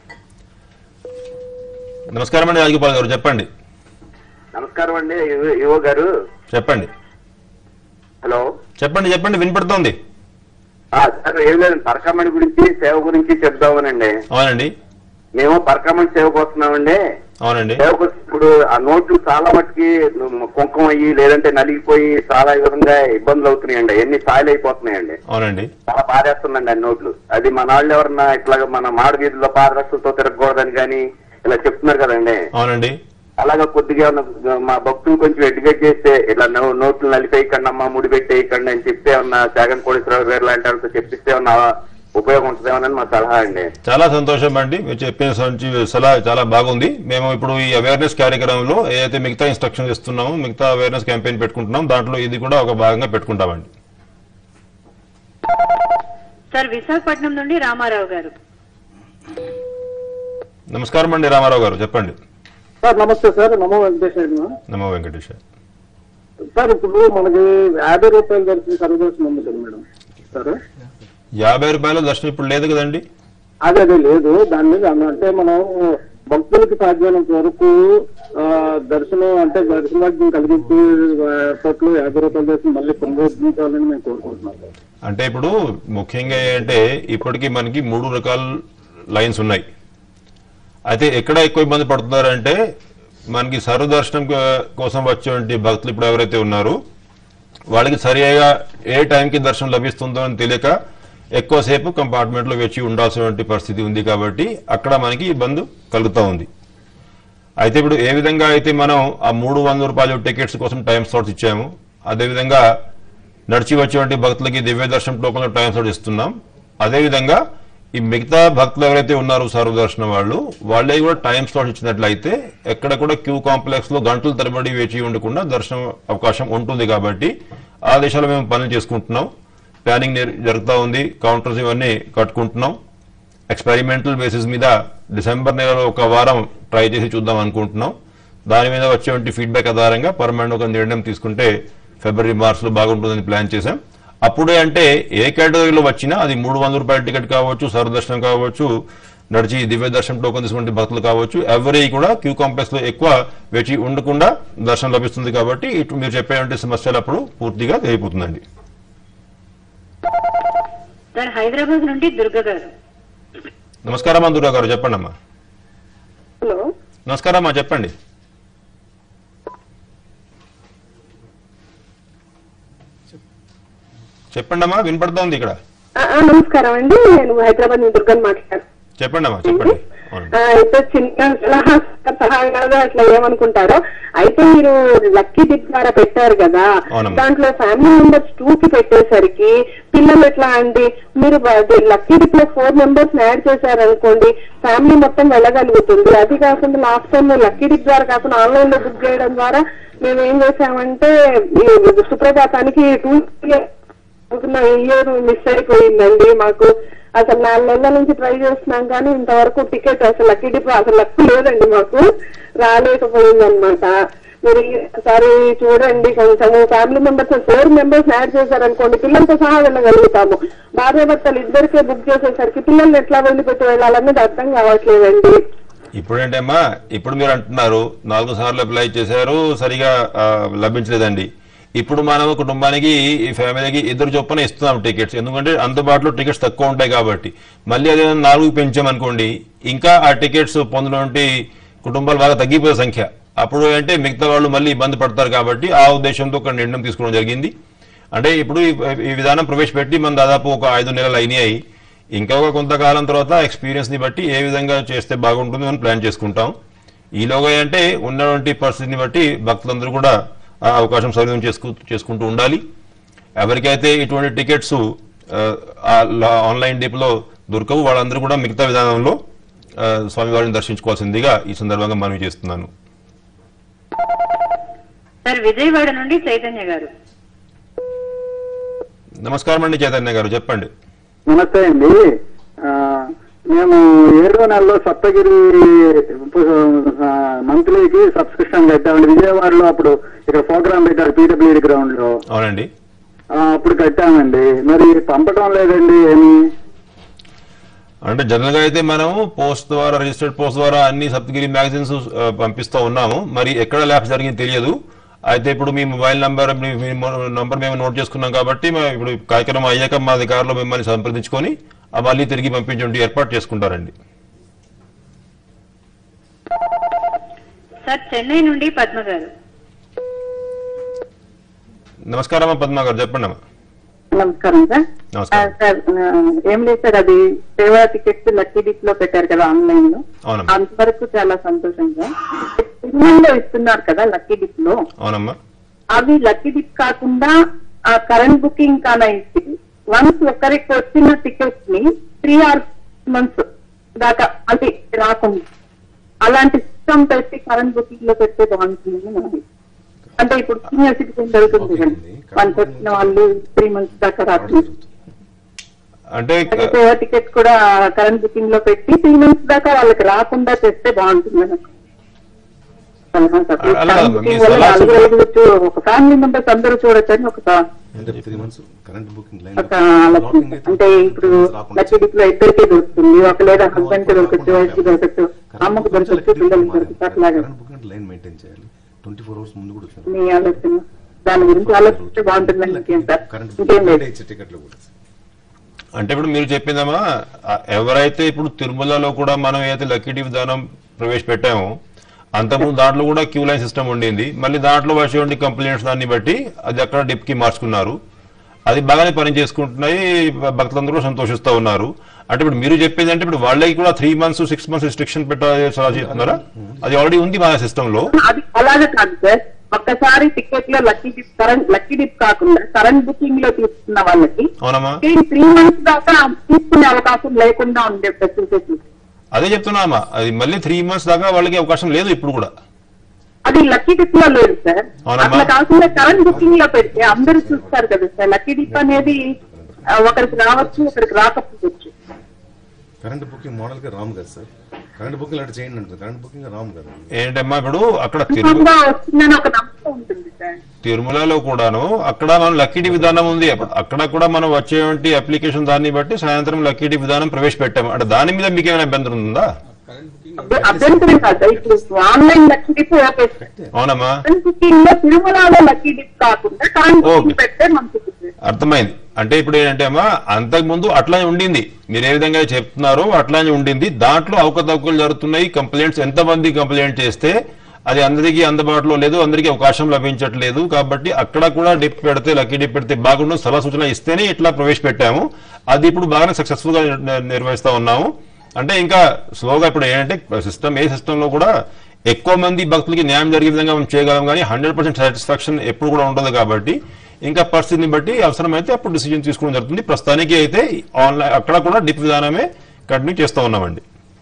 నమస్కారం అండి రాజగోపాల్ గారు చెప్పండి నమస్కారం అండి యువ గారు చెప్పండి హలో చెప్పండి చెప్పండి వినపడుతోంది ఆ, సార్ ఏం లేదు పరకామణి గురించి సేవ గురించి చెప్దామనండి అవునండి మేము పరకామణి సేవకు వస్తున్నామండి అవునండి సేవకు ఇప్పుడు ఆ నోట్లు చాలా మట్టుకి కుంకుమ అయ్యి లేదంటే నలిగిపోయి చాలా విధంగా ఇబ్బందులు అవుతున్నాయండి ఎన్ని సాయిలు అయిపోతున్నాయండి అవునండి చాలా బాధేస్తుందండి ఆ నోట్లు అది మన వాళ్ళు ఎవరన్నా ఇట్లా మన మాడ వీధుల్లో పాదరక్షలతో తిరగకూడదని కానీ ఇలా చెప్తున్నారు కదండి అవునండి అలాగా కొద్దిగా ఉన్న- మా భక్తులు కొంచెం ఎడ్యుకేట్ చేస్తే ఇట్లా నో- నోట్లు నలిపేయకండి అమ్మా ముడి పెట్టేయకండి అని చెప్తే ఉన్న జగన్ కోటేశ్వరరావు గారు లాంటి వాళ్ళతో చెప్పిస్తే ఉన్న ఉపయోగం ఉంటుందేమోనని మా సలహా అండి చాలా సంతోషం అండి మీరు చెప్పిన సంచి సలహా చాలా బాగుంది మేము ఇప్పుడు ఈ అవేర్నెస్ కార్యక్రమంలో ఏదైతే మిగతా ఇన్స్ట్రక్షన్స్ ఇస్తున్నామో మిగతా అవేర్నెస్ క్యాంపెయిన్ పెట్టుకుంటున్నాం దాంట్లో ఇది కూడా ఒక భాగంగా పెట్టుకుంటామండి సార్ విశాఖపట్నం నుండి రామారావు గారు నమస్కారం అండి రామారావు గారు చెప్పండి సార్ నమస్తే సార్ నమో వెంకటేశ్వర నమో వెంకటేష్ సార్ ఇప్పుడు మనకి యాభై రూపాయలు దొరికిన సర్వదర్శనం ఉంది కదా మేడం సార్ యాభై రూపాయల దర్శనం ఇప్పుడు లేదు కదండి అదే అదే లేదు దాని మీద అన్న- అంటే మనం భక్తులకి సాధ్యమైనంత వరకు ఆ, దర్శనం అంటే దర్శనార్థం కలిగించి ఎయిర్పోర్ట్ లో యాభై రూపాయలు చేసి మళ్ళీ పునరుద్ధరించాలని మేము కోరుకుంటున్నాం సార్ అంటే ఇప్పుడు ముఖ్యంగా ఏంటంటే ఇప్పటికీ మనకి మూడు రకాల లైన్స్ ఉన్నాయి అయితే ఎక్కడ ఎక్కువ ఇబ్బంది పడుతున్నారంటే మనకి సర్వదర్శనం కో- కోసం వచ్చేటువంటి భక్తులు ఇప్పుడు ఎవరైతే ఉన్నారో వాళ్ళకి సరిగా ఏ టైంకి దర్శనం లభిస్తుందో అని తెలియక ఎక్కువసేపు కంపార్ట్మెంట్లో వేచి ఉండాల్సినటువంటి పరిస్థితి ఉంది కాబట్టి అక్కడ మనకి ఇబ్బంది కలుగుతూ ఉంది అయితే ఇప్పుడు ఏ విధంగా అయితే మనం ఆ మూడు వందల రూపాయల టికెట్స్ కోసం టైం స్లాట్స్ ఇచ్చాము అదేవిధంగా నడిచి వచ్చేటువంటి భక్తులకి దివ్య దర్శనం టోకన్లు టైం స్లాట్ ఇస్తున్నాం అదేవిధంగా ఈ మిగతా భక్తులు ఎవరైతే ఉన్నారో సర్వదర్శనం వాళ్ళు వాళ్ళే కూడా టైం స్లాట్ ఇచ్చినట్లయితే ఎక్కడ కూడా క్యూ కాంప్లెక్స్ లో గంటల తరబడి వేచి ఉండకుండా దర్శనం అవకాశం ఉంటుంది కాబట్టి ఆ దిశలో మేము పనులు చేసుకుంటున్నాం ప్లానింగ్ నిర్- జరుగుతూ ఉంది కౌంటర్స్ ఇవన్నీ కట్టుకుంటున్నాం ఎక్స్పెరిమెంటల్ బేసిస్ మీద డిసెంబర్ నెలలో ఒక వారం ట్రై చేసి చూద్దాం అనుకుంటున్నాం దాని మీద వచ్చేటువంటి ఫీడ్బ్యాక్ ఆధారంగా పర్మనెంట్ ఒక నిర్ణయం తీసుకుంటే ఫిబ్రవరి మార్చ్లో బాగుంటుందని ప్లాన్ చేశాం అప్పుడే అంటే ఏ కేటగిరీలో వచ్చినా అది మూడు వందల రూపాయల టికెట్ కావచ్చు సర్వదర్శనం కావచ్చు నడిచి దివ్య దర్శనం టోకన్ తీసుకునే భక్తులు కావచ్చు ఎవరి కూడా క్యూ కాంప్లెక్స్ లో ఎక్కువ వేచి ఉండకుండా దర్శనం లభిస్తుంది కాబట్టి ఇటు మీరు చెప్పేటువంటి సమస్యలు అప్పుడు పూర్తిగా అయిపోతుందండి సార్ హైదరాబాద్ నుండి దుర్గ గారు నమస్కారం అమ్మా దుర్గా గారు చెప్పండి అమ్మా హలో నమస్కారం అమ్మా చెప్పండి చెప్పండి అమ్మా వినపడుతోంది ఇక్కడ ఆ, ఆ, నమస్కారం అండి నేను హైదరాబాద్ నుంచి దుర్గని మాట్లాడు చెప్పండి అమ్మా చెప్పండి అవునండి. ఆ, అయితే చిన్న సలహా సలహా కాదు అట్లా ఏమనుకుంటారో అయితే మీరు లక్కీ డిప్ ద్వారా పెట్టారు కదా అవునమ్మా. దాంట్లో ఫ్యామిలీ మెంబర్స్ టూ కి పెట్టేసరికి పిల్లలు ఎట్లా అండి మీరు లక్కీ డిప్ లో ఫోర్ మెంబర్స్ యాడ్ చేశారనుకోండి ఫ్యామిలీ మొత్తం వెళ్ళగలుగుతుంది అది కాకుండా లాస్ట్ టైం లక్కీ డిప్ ద్వారా కాకుండా ఆన్లైన్ లో బుక్ చేయడం ద్వారా మేము ఏం చేసామంటే ఈ సుప్రభాతానికి టూ అనుకున్న ఇయర్ మిస్ అయిపోయిందండి మాకు అసలు నాలుగు నెలల నుంచి ట్రై చేస్తున్నాం కానీ ఇంతవరకు టికెట్ అసలు లక్కీ డిపో అసలు లక్ లేదండి మాకు రాలేకపోయింది అనమాట మీరు ఒకసారి చూడండి కొంచెం family members four members add చేశారనుకోండి పిల్లలతో సహా వెళ్ళగలుగుతాము భార్య భర్తలు ఇద్దరికే బుక్ చేసేసరికి పిల్లల్ని ఎట్లా వదిలిపెట్టి వెళ్ళాలన్నది అర్థం కావట్లేదండి ఇప్పుడేంటమ్మా ఇప్పుడు మీరు అంటున్నారు నాలుగు సార్లు అప్లై చేశారు సరిగా ఆ, లభించలేదండి ఇప్పుడు మనం కుటుంబానికి ఈ ఫ్యామిలీకి ఇద్దరు చొప్పున ఇస్తున్నాం టికెట్స్ ఎందుకంటే అందుబాటులో టికెట్స్ తక్కువ ఉంటాయి కాబట్టి మళ్ళీ అదే నాలుగు పెంచామనుకోండి ఇంకా ఆ టికెట్స్ పొందినటువంటి కుటుంబాలు బాగా తగ్గిపోయే సంఖ్య అప్పుడు అంటే మిగతా వాళ్ళు మళ్ళీ ఇబ్బంది పడతారు కాబట్టి ఆ ఉద్దేశంతో ఒక నిర్ణయం తీసుకోవడం జరిగింది అంటే ఇప్పుడు ఈ- ఈ విధానం ప్రవేశపెట్టి మనం దాదాపు ఒక ఐదు నెలలు అయినాయి ఇంకా ఒక కొంతకాలం తర్వాత ఎక్స్పీరియన్స్ ని బట్టి ఏ విధంగా చేస్తే బాగుంటుంది అని ప్లాన్ చేసుకుంటాం ఈలోగా అంటే ఉన్నటువంటి పరిస్థితిని బట్టి భక్తులందరూ కూడా ఆ అవకాశం సద్వినియోగం చేసుకు చేసుకుంటూ ఉండాలి ఎవరికైతే ఇటువంటి టికెట్స్ ఆ, ఆ లా- ఆన్లైన్ డిప్లో దొరకవు వాళ్ళందరూ కూడా మిగతా విధానంలో ఆ, స్వామివారిని దర్శించుకోవాల్సిందిగా ఈ సందర్భంగా మనవి చేస్తున్నాను సార్ విజయవాడ నుండి చైతన్య గారు నమస్కారం అండి చైతన్య గారు చెప్పండి నమస్తే అండి ఆ, మేము ఏడో నెలలో సప్తగిరి ఆ, మంత్లీకి సబ్స్క్రిప్షన్ కట్టామండి విజయవాడలో అప్పుడు ఇక్కడ ప్రోగ్రామ్ పెట్టారు పీడబ్ల్యూడి గ్రౌండ్ లో అవునండి ఆ, అప్పుడు కట్టామండి మరి పంపటం లేదండి ఏమి అంటే జనరల్ గా అయితే మనం పోస్ట్ ద్వారా రిజిస్టర్డ్ పోస్ట్ ద్వారా అన్ని సప్తగిరి మ్యాగజైన్స్ పంపిస్తూ ఉన్నాము మరి ఎక్కడ ల్యాబ్స్ జరిగింది తెలియదు అయితే ఇప్పుడు మీ మొబైల్ నంబర్ మీ మీ మొ- నంబర్ మేము నోట్ చేసుకున్నాం కాబట్టి మా ఇప్పుడు కార్యక్రమం అయ్యాక మా అధికారులు మిమ్మల్ని సంప్రదించుకొని ఆ మళ్ళీ తిరిగి పంపించే ఏర్పాటు చేసుకుంటారండి సార్ చెన్నై నుండి పద్మ గారు నమస్కారం అమ్మా పద్మా గారు చెప్పండి అమ్మా నమస్కారం సార్ నమస్కారం. ఆ, సార్ ఆ, ఏం లేదు సార్ అది సేవా టికెట్స్ లక్కీ డిప్ లో పెట్టారు కదా ఆన్లైన్ లో అవునమ్మా అంతవరకు చాలా సంతోషం సార్ తిరుమలలో ఇస్తున్నారు కదా లక్కీ డిప్ లో అవునమ్మా అవి లక్కీ డిప్ కాకుండా ఆ కరెంట్ బుకింగ్ కాన ఇచ్చి వన్స్ ఒకరికి వచ్చిన టికెట్స్ ని త్రీ ఆర్ మంత్స్ దాకా అంటే రాకుండా అలాంటి సిస్టమ్ పెట్టి కరెంట్ బుకింగ్ లో పెడితే బాగుంటుంది మనకి అంటే ఇప్పుడు సీనియర్ సిటిజన్ జరుగుతుంది కదా వన్స్ వచ్చిన వాళ్ళు త్రీ మంత్స్ దాకా రాకుండా అంటే అదే సేవా టికెట్ కూడా కరెంట్ బుకింగ్ లో పెట్టి త్రీ మంత్స్ దాకా వాళ్ళకి రాకుండా చేస్తే బాగుంటుంది నాకు సలహా సార్. అలా కరెంట్ కాదమ్మా, మీ బుకింగ్ వల్ల సలహా నాలుగు ఐదుగురు చూ- ఒక ఫ్యామిలీ మెంబర్స్ అందరూ చూడొచ్చని ఒక అంటే three months current booking line ఒక ఆలోచన అంటే ఇప్పుడు లక్కీ డిప్ లో ఇద్దరికి దొరుకుతుంది ఒక లేదా హస్బెండ్ కి దొరకచ్చు వైఫ్ కి దొరకచ్చు అమ్మకు దొరకచ్చు పిల్లలకి దొరకచ్చు అట్లాగే కరెంట్ బుకింగ్ లైన్ మెయింటైన్ చేయాలి ట్వంటీ ఫోర్ అవర్స్ ముందు కూడా వచ్చిన మీ ఆలోచన దాని గురించి ఆలోచిస్తే బాగుంటుందని ఇంకేం సార్ కరెంట్ ఇంకేం లేదు బుకింగ్ ఇచ్చే టికెట్లు కూడా అంటే ఇప్పుడు మీరు చెప్పిందమ్మా ఆ, ఎవరైతే ఇప్పుడు తిరుమలలో కూడా మనం ఏదైతే లక్కీ డిప్ విధానం ప్రవేశపెట్టామో అంతకుముందు దాంట్లో కూడా క్యూ లైన్ సిస్టమ్ ఉండింది మళ్ళీ దాంట్లో వచ్చేటువంటి కంప్లైంట్స్ దాన్ని బట్టి అది అక్కడ డిప్ కి మార్చుకున్నారు అది బాగానే పని చేసుకుంటున్నాయి భక్తులందరూ కూడా సంతోషిస్తూ ఉన్నారు అంటే ఇప్పుడు మీరు చెప్పేది అంటే ఇప్పుడు వాళ్ళకి కూడా three months six months restriction పెట్టాలి సలహా చేస్తున్నారా అది ఆల్రెడీ ఉంది మన సిస్టమ్ లో అది అలాగే కాదు సార్ ఒక్కసారి టికెట్ లో lucky dip current lucky dip కాకుండా కరెంట్ బుకింగ్ లో తీసుకున్న వాళ్ళకి అవునమ్మా త్రీ మంత్స్ దాకా తీసుకునే అవకాశం లేకుండా ఉండే ఫెసిలిటీ అదే చెప్తున్నామా అది మళ్ళీ త్రీ మంత్స్ దాకా వాళ్ళకి అవకాశం లేదు ఇప్పుడు కూడా అది లక్కీ డిప్ లో లేదు సార్ అవునమ్మా. అట్లా కాకుండా కరెంట్ బుకింగ్ లో పెడితే అందరూ చూస్తారు కదా సార్ లక్కీ డిప్ అనేది ఆ, ఒకరికి రావచ్చు ఒకరికి రాకపోవచ్చు కరెంట్ బుకింగ్ మోడల్ గా రామ్ కదా సార్ కరెంట్ బుకింగ్ అంటే చేయండి అంటారు కరెంట్ బుకింగ్ రామ్ కదా ఏంటమ్మా ఇప్పుడు అక్కడ తిరుమల సులభంగా వస్తుందని ఒక నమ్మకం ఉంటుంది సార్ తిరుమలలో కూడాను అక్కడ మనం లక్కీడి విధానం ఉంది అప్పుడు అక్కడ కూడా మనం వచ్చేటువంటి అప్లికేషన్ దాన్ని బట్టి సాయంత్రం లక్కీడి విధానం ప్రవేశపెట్టాము అంటే దాని మీద మీకు ఏమైనా అభ్యంతరం ఉందా అభ్య- అభ్యంతరం కాదు సార్ ఇప్పుడు online lucky dip okay sir అవునమ్మా కరెంట్ బుకింగ్ లో తిరుమలలో లక్కీ డిప్ కాకుండా కరెంట్ బుకింగ్ పెడితే మంచిది సార్ అర్థమైంది అంటే ఇప్పుడు ఏంటంటే అమ్మా అంతకు ముందు అట్లానే ఉండింది మీరు ఏ విధంగా చెప్తున్నారో అట్లానే ఉండింది దాంట్లో అవకతవకలు జరుగుతున్నాయి కంప్లైంట్స్ ఎంతమంది కంప్లైంట్ చేస్తే అది అందరికీ అందుబాటులో లేదు అందరికీ అవకాశం లభించట్లేదు కాబట్టి అక్కడ కూడా డిప్ పెడితే లక్కీ డిప్ పెడితే బాగుండు సలహా సూచన ఇస్తేనే ఇట్లా ప్రవేశపెట్టాము అది ఇప్పుడు బాగానే సక్సెస్ఫుల్ గా నిర్- నిర్వహిస్తా ఉన్నాము అంటే ఇంకా స్లోగా ఇప్పుడు ఏంటంటే సిస్టమ్ ఏ సిస్టమ్ లో కూడా ఎక్కువ మంది భక్తులకి న్యాయం జరిగే విధంగా మనం చేయగలం కానీ హండ్రెడ్ పర్సెంట్ సాటిస్ఫాక్షన్ ఎప్పుడు కూడా ఉండదు కాబట్టి ఇంకా పరిస్థితిని బట్టి అవసరమైతే అప్పుడు డిసిజన్ తీసుకోవడం జరుగుతుంది ప్రస్తుతానికి అయితే ఆన్లైన్ అక్కడ కూడా డిప్ విధానమే కంటిన్యూ చేస్తూ ఉన్నామండి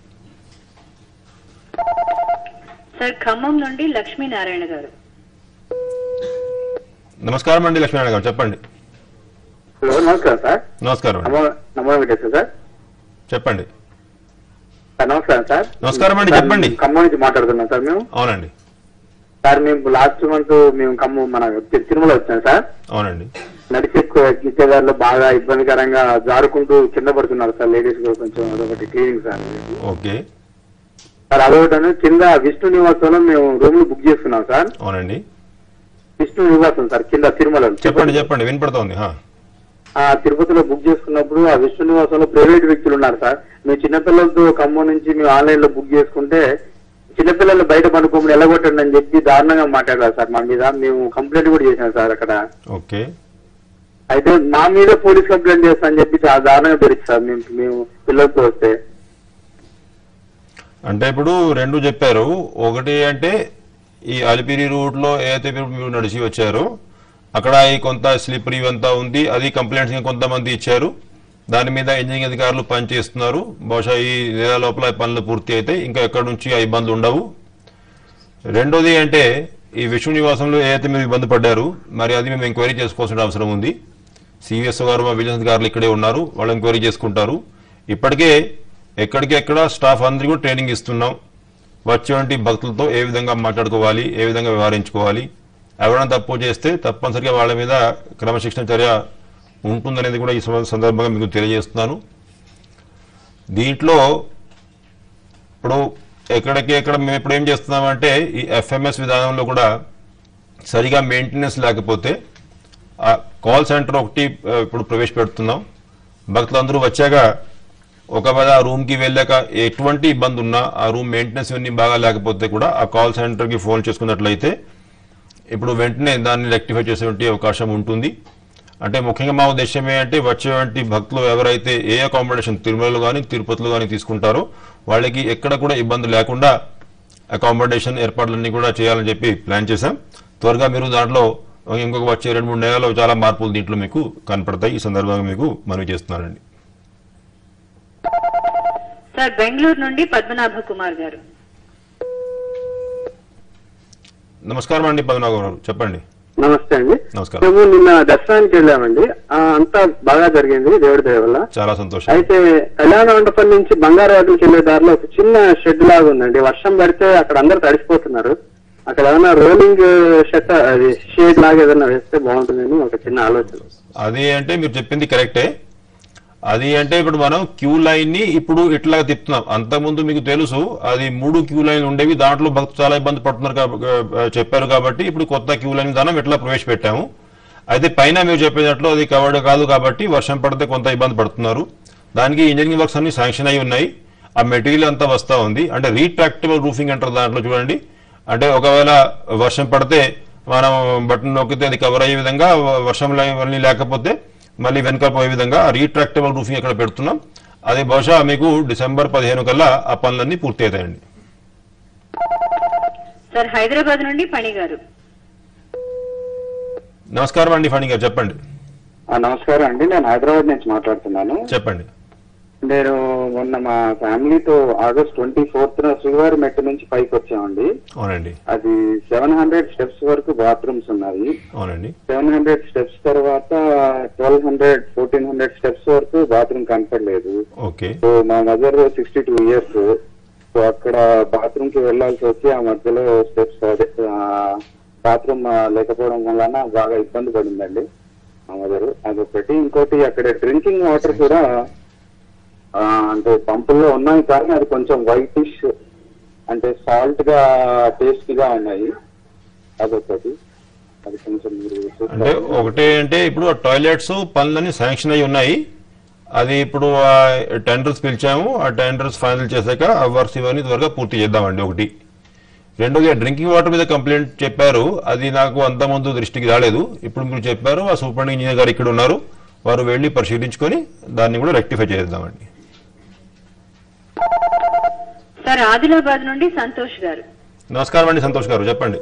సార్ ఖమ్మం నుండి లక్ష్మీనారాయణ గారు నమస్కారం అండి లక్ష్మీనారాయణ గారు చెప్పండి హలో నమస్కారం సార్ నమస్కారం అండి నమో నమో వెంకటేశ్వర సార్ చెప్పండి సార్ నమస్కారం సార్ నమస్కారం అండి, సార్, చెప్పండి. ఖమ్మం నుంచి మాట్లాడుతున్నాం సార్ మేము అవునండి సార్ మేము లాస్ట్ మంత్ మేము ఖమ్మం మన తి- తిరుమల వచ్చాం సార్ అవునండి నడిచే గిచ్చేదారిలో బాగా ఇబ్బందికరంగా జారుకుంటూ కింద పడుతున్నారు సార్ లేడీస్ కూడా కొంచెం అదొకటి క్లీనింగ్ సార్ ఓకే సార్ అదొకటి కింద విష్ణు నివాసంలో మేము రూమ్ బుక్ చేసుకున్నాం సార్ అవునండి విష్ణు నివాసం సార్ కింద తిరుమల చెప్పండి చెప్పండి వినపడుతోంది హా. ఆ తిరుపతిలో బుక్ చేసుకున్నప్పుడు ఆ విష్ణు నివాసంలో ప్రైవేట్ వ్యక్తులు ఉన్నారు సార్ మేము చిన్నపిల్లలతో ఖమ్మం నుంచి మేము ఆన్లైన్ లో బుక్ చేసుకుంటే చిన్నపిల్లలు బయట పడుకోమని ఎల్లగొట్టండి అని చెప్పి దారుణంగా మాట్లాడారు సార్ మా మీద మేము కంప్లైంట్ కూడా చేశాం సార్ అక్కడ ఓకే అయితే మా మీద పోలీస్ కంప్లైంట్ చేస్తా అని చెప్పి చాలా దారుణంగా పెరిగింది సార్ మేము మేము పిల్లలతో వస్తే అంటే ఇప్పుడు రెండు చెప్పారు ఒకటి అంటే ఈ అలిపిరి రూట్లో ఏదైతే మీరు మీరు నడిచి వచ్చారో అక్కడ ఈ కొంత స్లిప్పరీ అంతా ఉంది అది కంప్లైంట్స్ ఇంకా కొంతమంది ఇచ్చారు దాని మీద ఇంజనీరింగ్ అధికారులు పనిచేస్తున్నారు బహుశా ఈ నెల లోపల ఈ పనులు పూర్తి అయితే ఇంకా ఎక్కడి నుంచి ఆ ఇబ్బందులు ఉండవు రెండోది అంటే ఈ విష్ణు నివాసంలో ఏదైతే మీరు ఇబ్బంది పడ్డారు మరి అది మేము ఎంక్వైరీ చేసుకోవాల్సిన అవసరం ఉంది సివిఎస్ గారు మా విజిలెన్స్ గారు ఇక్కడే ఉన్నారు వాళ్ళు ఎంక్వైరీ చేసుకుంటారు ఇప్పటికే ఎక్కడికెక్కడ స్టాఫ్ అందరికీ కూడా ట్రైనింగ్ ఇస్తున్నాం వచ్చేటువంటి భక్తులతో ఏ విధంగా మాట్లాడుకోవాలి ఏ విధంగా వ్యవహరించుకోవాలి ఎవరైనా తప్పు చేస్తే తప్పనిసరిగా వాళ్ళ మీద క్రమశిక్షణ చర్య ఉంటుందనేది కూడా ఈ సంద- సందర్భంగా మీకు తెలియజేస్తున్నాను దీంట్లో ఇప్పుడు ఎక్కడికి ఎక్కడ మేము ఇప్పుడు ఏం చేస్తున్నామంటే ఈ ఎఫ్ఎంఎస్ విధానంలో కూడా సరిగా మెయింటెనెన్స్ లేకపోతే ఆ కాల్ సెంటర్ ఒకటి ఆ, ఇప్పుడు ప్రవేశపెడుతున్నాం భక్తులందరూ వచ్చాక ఒకవేళ ఆ రూమ్కి వెళ్ళాక ఎటువంటి ఇబ్బంది ఉన్నా ఆ రూమ్ మెయింటెనెన్స్ ఇవన్నీ బాగా లేకపోతే కూడా ఆ కాల్ సెంటర్కి ఫోన్ చేసుకున్నట్లయితే ఇప్పుడు వెంటనే దాన్ని రెక్టిఫై చేసేటువంటి అవకాశం ఉంటుంది అంటే ముఖ్యంగా మా ఉద్దేశం ఏంటంటే వచ్చేటువంటి భక్తులు ఎవరైతే ఏ అకామిడేషన్ తిరుమలలో కానీ తిరుపతిలో కానీ తీసుకుంటారో వాళ్ళకి ఎక్కడ కూడా ఇబ్బంది లేకుండా అకామిడేషన్ ఏర్పాట్లన్నీ కూడా చేయాలని చెప్పి ప్లాన్ చేశాం త్వరగా మీరు దాంట్లో ఇంకొక వచ్చే రెండు మూడు నెలల్లో చాలా మార్పులు దీంట్లో మీకు కనపడతాయి ఈ సందర్భంగా మీకు మనవి చేస్తున్నానండి సార్ బెంగళూరు నుండి పద్మనాభ కుమార్ గారు నమస్కారం అండి పద్మనాభ గారు చెప్పండి నమస్తే అండి నమస్కారం మేము నిన్న దర్శనానికి వెళ్ళామండి ఆ, అంతా బాగా జరిగింది దేవుడి దయ వల్ల చాలా సంతోషం అయితే కళ్యాణ మండపం నుంచి బంగారాజుకి వెళ్లే దారిలో ఒక చిన్న షెడ్ లాగా ఉందండి వర్షం పడితే అక్కడ అందరు తడిసిపోతున్నారు అక్కడ ఏమైనా రోలింగ్ షెట్ అది షేడ్ లాగా ఏదైనా వేస్తే బాగుంటుందని ఒక చిన్న ఆలోచన అది అంటే మీరు చెప్పింది కరెక్టే అది అంటే ఇప్పుడు మనం క్యూ లైన్ ని ఇప్పుడు ఇట్లా తిప్పుతున్నాం అంతకుముందు మీకు తెలుసు అది మూడు క్యూ లైన్ ఉండేవి దాంట్లో భక్తులు చాలా ఇబ్బంది పడుతున్నారు కాబ- ఆ, చెప్పారు కాబట్టి ఇప్పుడు కొత్త క్యూ లైన్ విధానం ఇట్లా ప్రవేశపెట్టాము అయితే పైన మీరు చెప్పినట్లు అది కవర్డ్ కాదు కాబట్టి వర్షం పడితే కొంత ఇబ్బంది పడుతున్నారు దానికి ఇంజనీరింగ్ వర్క్స్ అన్ని శాంక్షన్ అయి ఉన్నాయి ఆ మెటీరియల్ అంతా వస్తా ఉంది అంటే రీట్రాక్టబుల్ రూఫింగ్ అంటారు దాంట్లో చూడండి అంటే ఒకవేళ వర్షం పడితే మనం బటన్ నొక్కితే అది కవర్ అయ్యే విధంగా వ- వర్షం లే- మళ్ళీ లేకపోతే మళ్ళీ వెనక పోయే విధంగా రీట్రాక్టబుల్ రూఫింగ్ అక్కడ పెడుతున్నాం అది బహుశా మీకు డిసెంబర్ పదిహేను కల్లా ఆ పనులన్నీ పూర్తి అవుతాయండి సార్ హైదరాబాద్ నుండి పణి గారు నమస్కారం అండి ఫణి గారు చెప్పండి ఆ, నమస్కారం అండి నేను హైదరాబాద్ నుంచి మాట్లాడుతున్నాను చెప్పండి నేను మొన్న మా ఫ్యామిలీతో ఆగస్ట్ ట్వంటీ ఫోర్త్ శ్రీవారి మెట్టు నుంచి పైకి వచ్చామండి అవునండి అది సెవెన్ హండ్రెడ్ స్టెప్స్ వరకు బాత్రూమ్స్ ఉన్నాయి అవునండి సెవెన్ హండ్రెడ్ స్టెప్స్ తర్వాత twelve hundred fourteen hundred steps వరకు బాత్రూమ్ కనపడలేదు ఓకే సో మా mother sixty two years so అక్కడ బాత్రూమ్ కి వెళ్లాల్సి వచ్చి ఆ మధ్యలో స్టెప్స్ అదే బాత్రూమ్ లేకపోవడం వలన బాగా ఇబ్బంది పడిందండి మా మదర్ అదొకటి ఇంకోటి అక్కడ డ్రింకింగ్ వాటర్ కూడా ఆ, అంటే పంపుల్లో ఉన్నాయి కానీ అది కొంచెం వైటిష్ అంటే సాల్ట్ గా టేస్ట్ గా ఉన్నాయి అదొకటి అది కొంచెం మీరు అంటే చూస్తారు ఒకటి అంటే ఇప్పుడు టాయిలెట్స్ పనులన్నీ శాంక్షన్ అయి ఉన్నాయి అది ఇప్పుడు టెండర్స్ పిలిచాము ఆ టెండర్స్ ఫైనల్ చేశాక ఆ వర్క్స్ ఇవన్నీ త్వరగా పూర్తి చేద్దామండి ఒకటి రెండోది డ్రింకింగ్ వాటర్ మీద కంప్లైంట్ చెప్పారు అది నాకు అంత ముందు దృష్టికి రాలేదు ఇప్పుడు మీరు చెప్పారు ఆ సూపరింటెండెంట్ ఇంజనీర్ గారు ఇక్కడ ఉన్నారు వారు వెళ్ళి పరిశీలించుకొని దాన్ని కూడా రెక్టిఫై చేద్దామండి సార్ ఆదిలాబాద్ నుండి సంతోష్ గారు నమస్కారం అండి సంతోష్ గారు చెప్పండి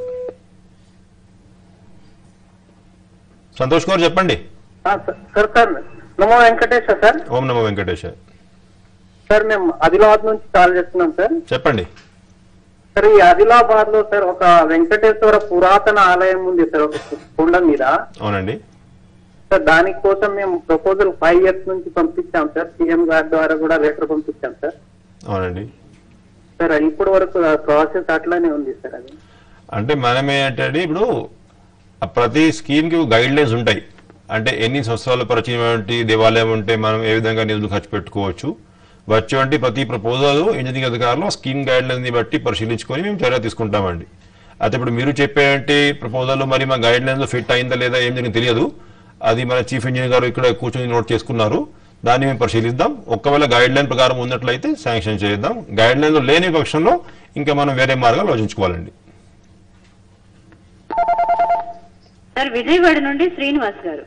సంతోష్ గారు చెప్పండి సార్ సార్ నమో వెంకటేశ్వర సార్ ఓం నమో వెంకటేశ్ సార్ మేము ఆదిలాబాద్ నుంచి కాల్ చేస్తున్నాం సార్ చెప్పండి సార్ ఈ ఆదిలాబాద్ లో సార్ ఒక వెంకటేశ్వర పురాతన ఆలయం ఉంది సార్ ఒక కొండ మీద అవునండి సార్ దానికోసం మేము ప్రపోజల్ ఫైవ్ ఇయర్స్ నుంచి పంపించాం సార్ సీఎం గారి ద్వారా కూడా లెటర్ పంపించాం సార్ అవునండి సార్ ఇప్పటి వరకు ప్రాసెస్ అట్లానే ఉంది సార్ అది అంటే మనం ఏంటంటే ఇప్పుడు ఆ ప్రతి స్కీమ్కి గైడ్ లైన్స్ ఉంటాయి అంటే ఎన్ని సంవత్సరాల పరిచయమైనటువంటి దేవాలయం ఉంటే మనం ఏ విధంగా నిధులు ఖర్చు పెట్టుకోవచ్చు వచ్చేటువంటి ప్రతి ప్రపోజల్ ఇంజనీరింగ్ అధికారులు ఆ స్కీమ్ గైడ్ లైన్స్ బట్టి పరిశీలించుకొని మేము చర్య తీసుకుంటామండి అయితే ఇప్పుడు మీరు చెప్పేటువంటి ప్రపోజల్ మరి మా గైడ్ లైన్స్ ఫిట్ అయిందా లేదా ఏం జరిగింది తెలియదు అది మన చీఫ్ ఇంజనీర్ గారు ఇక్కడ కూర్చొని నోట్ చేసుకున్నారు దాన్ని మేము పరిశీలిద్దాం ఒకవేళ గైడ్ లైన్ ప్రకారం ఉన్నట్లయితే శాంక్షన్ చేద్దాం గైడ్ లైన్ లేని పక్షంలో ఇంకా మనం వేరే మార్గాలు ఆలోచించుకోవాలండి సార్ విజయవాడ నుండి శ్రీనివాస్ గారు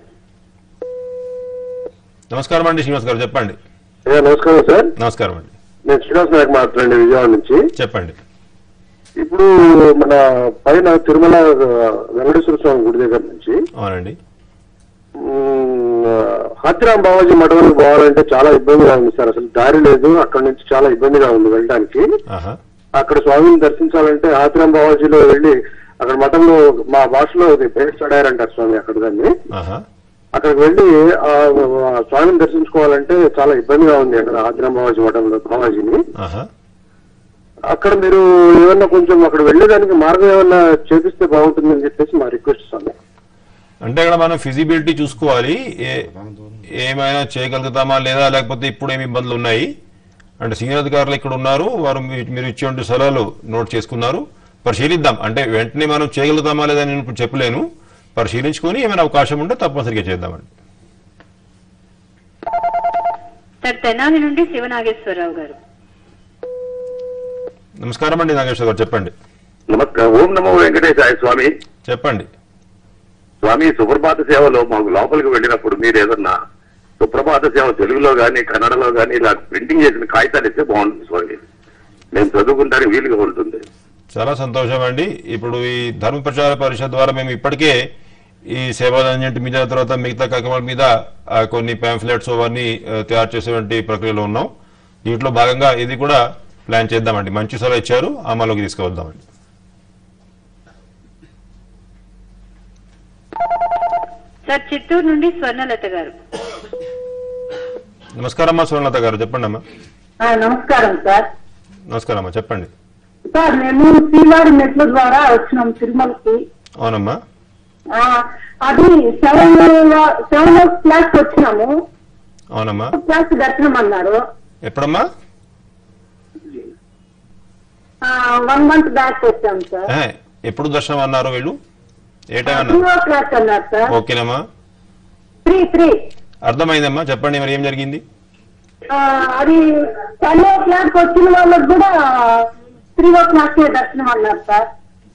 నమస్కారం అండి శ్రీనివాస్ గారు చెప్పండి నమస్కారం సార్ నమస్కారం అండి నేను శ్రీనివాస్ నాయక్ మాట్లాడండి విజయవాడ నుంచి చెప్పండి ఇప్పుడు మన పైన తిరుమల ఆ, వెంకటేశ్వర స్వామి గుడి దగ్గర నుంచి అవునండి ఉమ్, హాతిరాం బాబాజీ మఠంలోకి పోవాలంటే చాలా ఇబ్బందిగా ఉంది సార్ అసలు దారి లేదు అక్కడ నుంచి చాలా ఇబ్బందిగా ఉంది వెళ్ళడానికి ఆహా అక్కడ స్వామిని దర్శించాలంటే హాతిరాం బాబాజీలో వెళ్ళి అక్కడ మఠంలో మా భాషలో పేరు చడారంటారు స్వామి అక్కడ దాన్ని ఆహా అక్కడికి వెళ్ళి ఆ ఆ స్వామిని దర్శించుకోవాలంటే చాలా ఇబ్బందిగా ఉంది అక్కడ హాతిరాం బాబాజీ మఠంలో బాబాజీని ఆహా అక్కడ మీరు ఏమన్నా కొంచెం అక్కడ వెళ్ళేదానికి మార్గం ఏమన్నా చేపిస్తే బాగుంటుందని చెప్పేసి మా రిక్వెస్ట్ స్వామి అంటే ఇక్కడ మనం ఫిజిబిలిటీ చూసుకోవాలి ఏ- ఏమైనా చేయగలుగుతామా లేదా లేకపోతే ఇప్పుడు ఏమి ఇబ్బందులు ఉన్నాయి అంటే సీనియర్ అధికారులు ఇక్కడ ఉన్నారు వారు మీ- మీరు ఇచ్చేటువంటి సలహాలు నోట్ చేసుకున్నారు పరిశీలిద్దాం అంటే వెంటనే మనం చేయగలుగుతామా లేదా నేను ఇప్పుడు చెప్పలేను పరిశీలించుకొని ఏమైనా అవకాశం ఉంటే తప్పనిసరిగా చేద్దామండి సార్ తెనాలి నుండి శివనాగేశ్వరరావు గారు నమస్కారం అండి నాగేశ్వర గారు చెప్పండి నమస్కారం ఓం నమో వెంకటేశాయ స్వామి చెప్పండి స్వామి సుప్రభాత సేవలో మాకు లోపలికి వెళ్ళినప్పుడు మీరు ఏదన్నా సుప్రభాత సేవ తెలుగులో గాని కన్నడలో గాని ఇలా ప్రింటింగ్ చేసిన కాగితాలు ఇస్తే బాగుంటుంది స్వామి నేను చదువుకుంటానికి వీలుగా ఉంటుంది చాలా సంతోషం అండి ఇప్పుడు ఈ ధర్మ ప్రచార పరిషత్ ద్వారా మేము ఇప్పటికే ఈ సేవాలన్నింటి మీద తర్వాత మిగతా కార్యక్రమాల మీద ఆ, కొన్ని పాంఫ్లెట్స్ అవన్నీ ఆ, తయారు చేసేటువంటి ప్రక్రియలో ఉన్నాం దీంట్లో భాగంగా ఇది కూడా ప్లాన్ చేద్దామండి మంచి సలహా ఇచ్చారు అమలుకి తీసుకువద్దామండి సార్ చిత్తూరు నుండి స్వర్ణలత గారు నమస్కారం అమ్మా సువర్ణలత గారు చెప్పండి అమ్మా నమస్కారం సార్ నమస్కారం అమ్మా చెప్పండి సార్ మేము శ్రీవారి మెట్ల ద్వారా వచ్చినాం తిరుమలకి అవునమ్మా ఆ, అది సెవెన్ సెవెన్ ఓ క్లాక్ వచ్చినాము అవునమ్మా క్లాస్ దర్శనం అన్నారు ఎప్పుడమ్మా వన్ మంత్ బ్యాక్ వచ్చాం సార్ ఏ, ఎప్పుడు దర్శనం అన్నారు వీళ్ళు ఏ టైం త్రీ అన్నారు ఓ క్లాక్ అన్నారు సార్ ఓకేనమ్మా త్రీ త్రీ అర్థమైందమ్మా చెప్పండి మరి ఏం జరిగింది అది టెన్ ఓ క్లాక్ వచ్చిన వాళ్ళకి కూడా త్రీ ఓ క్లాక్ దర్శనం అన్నారు సార్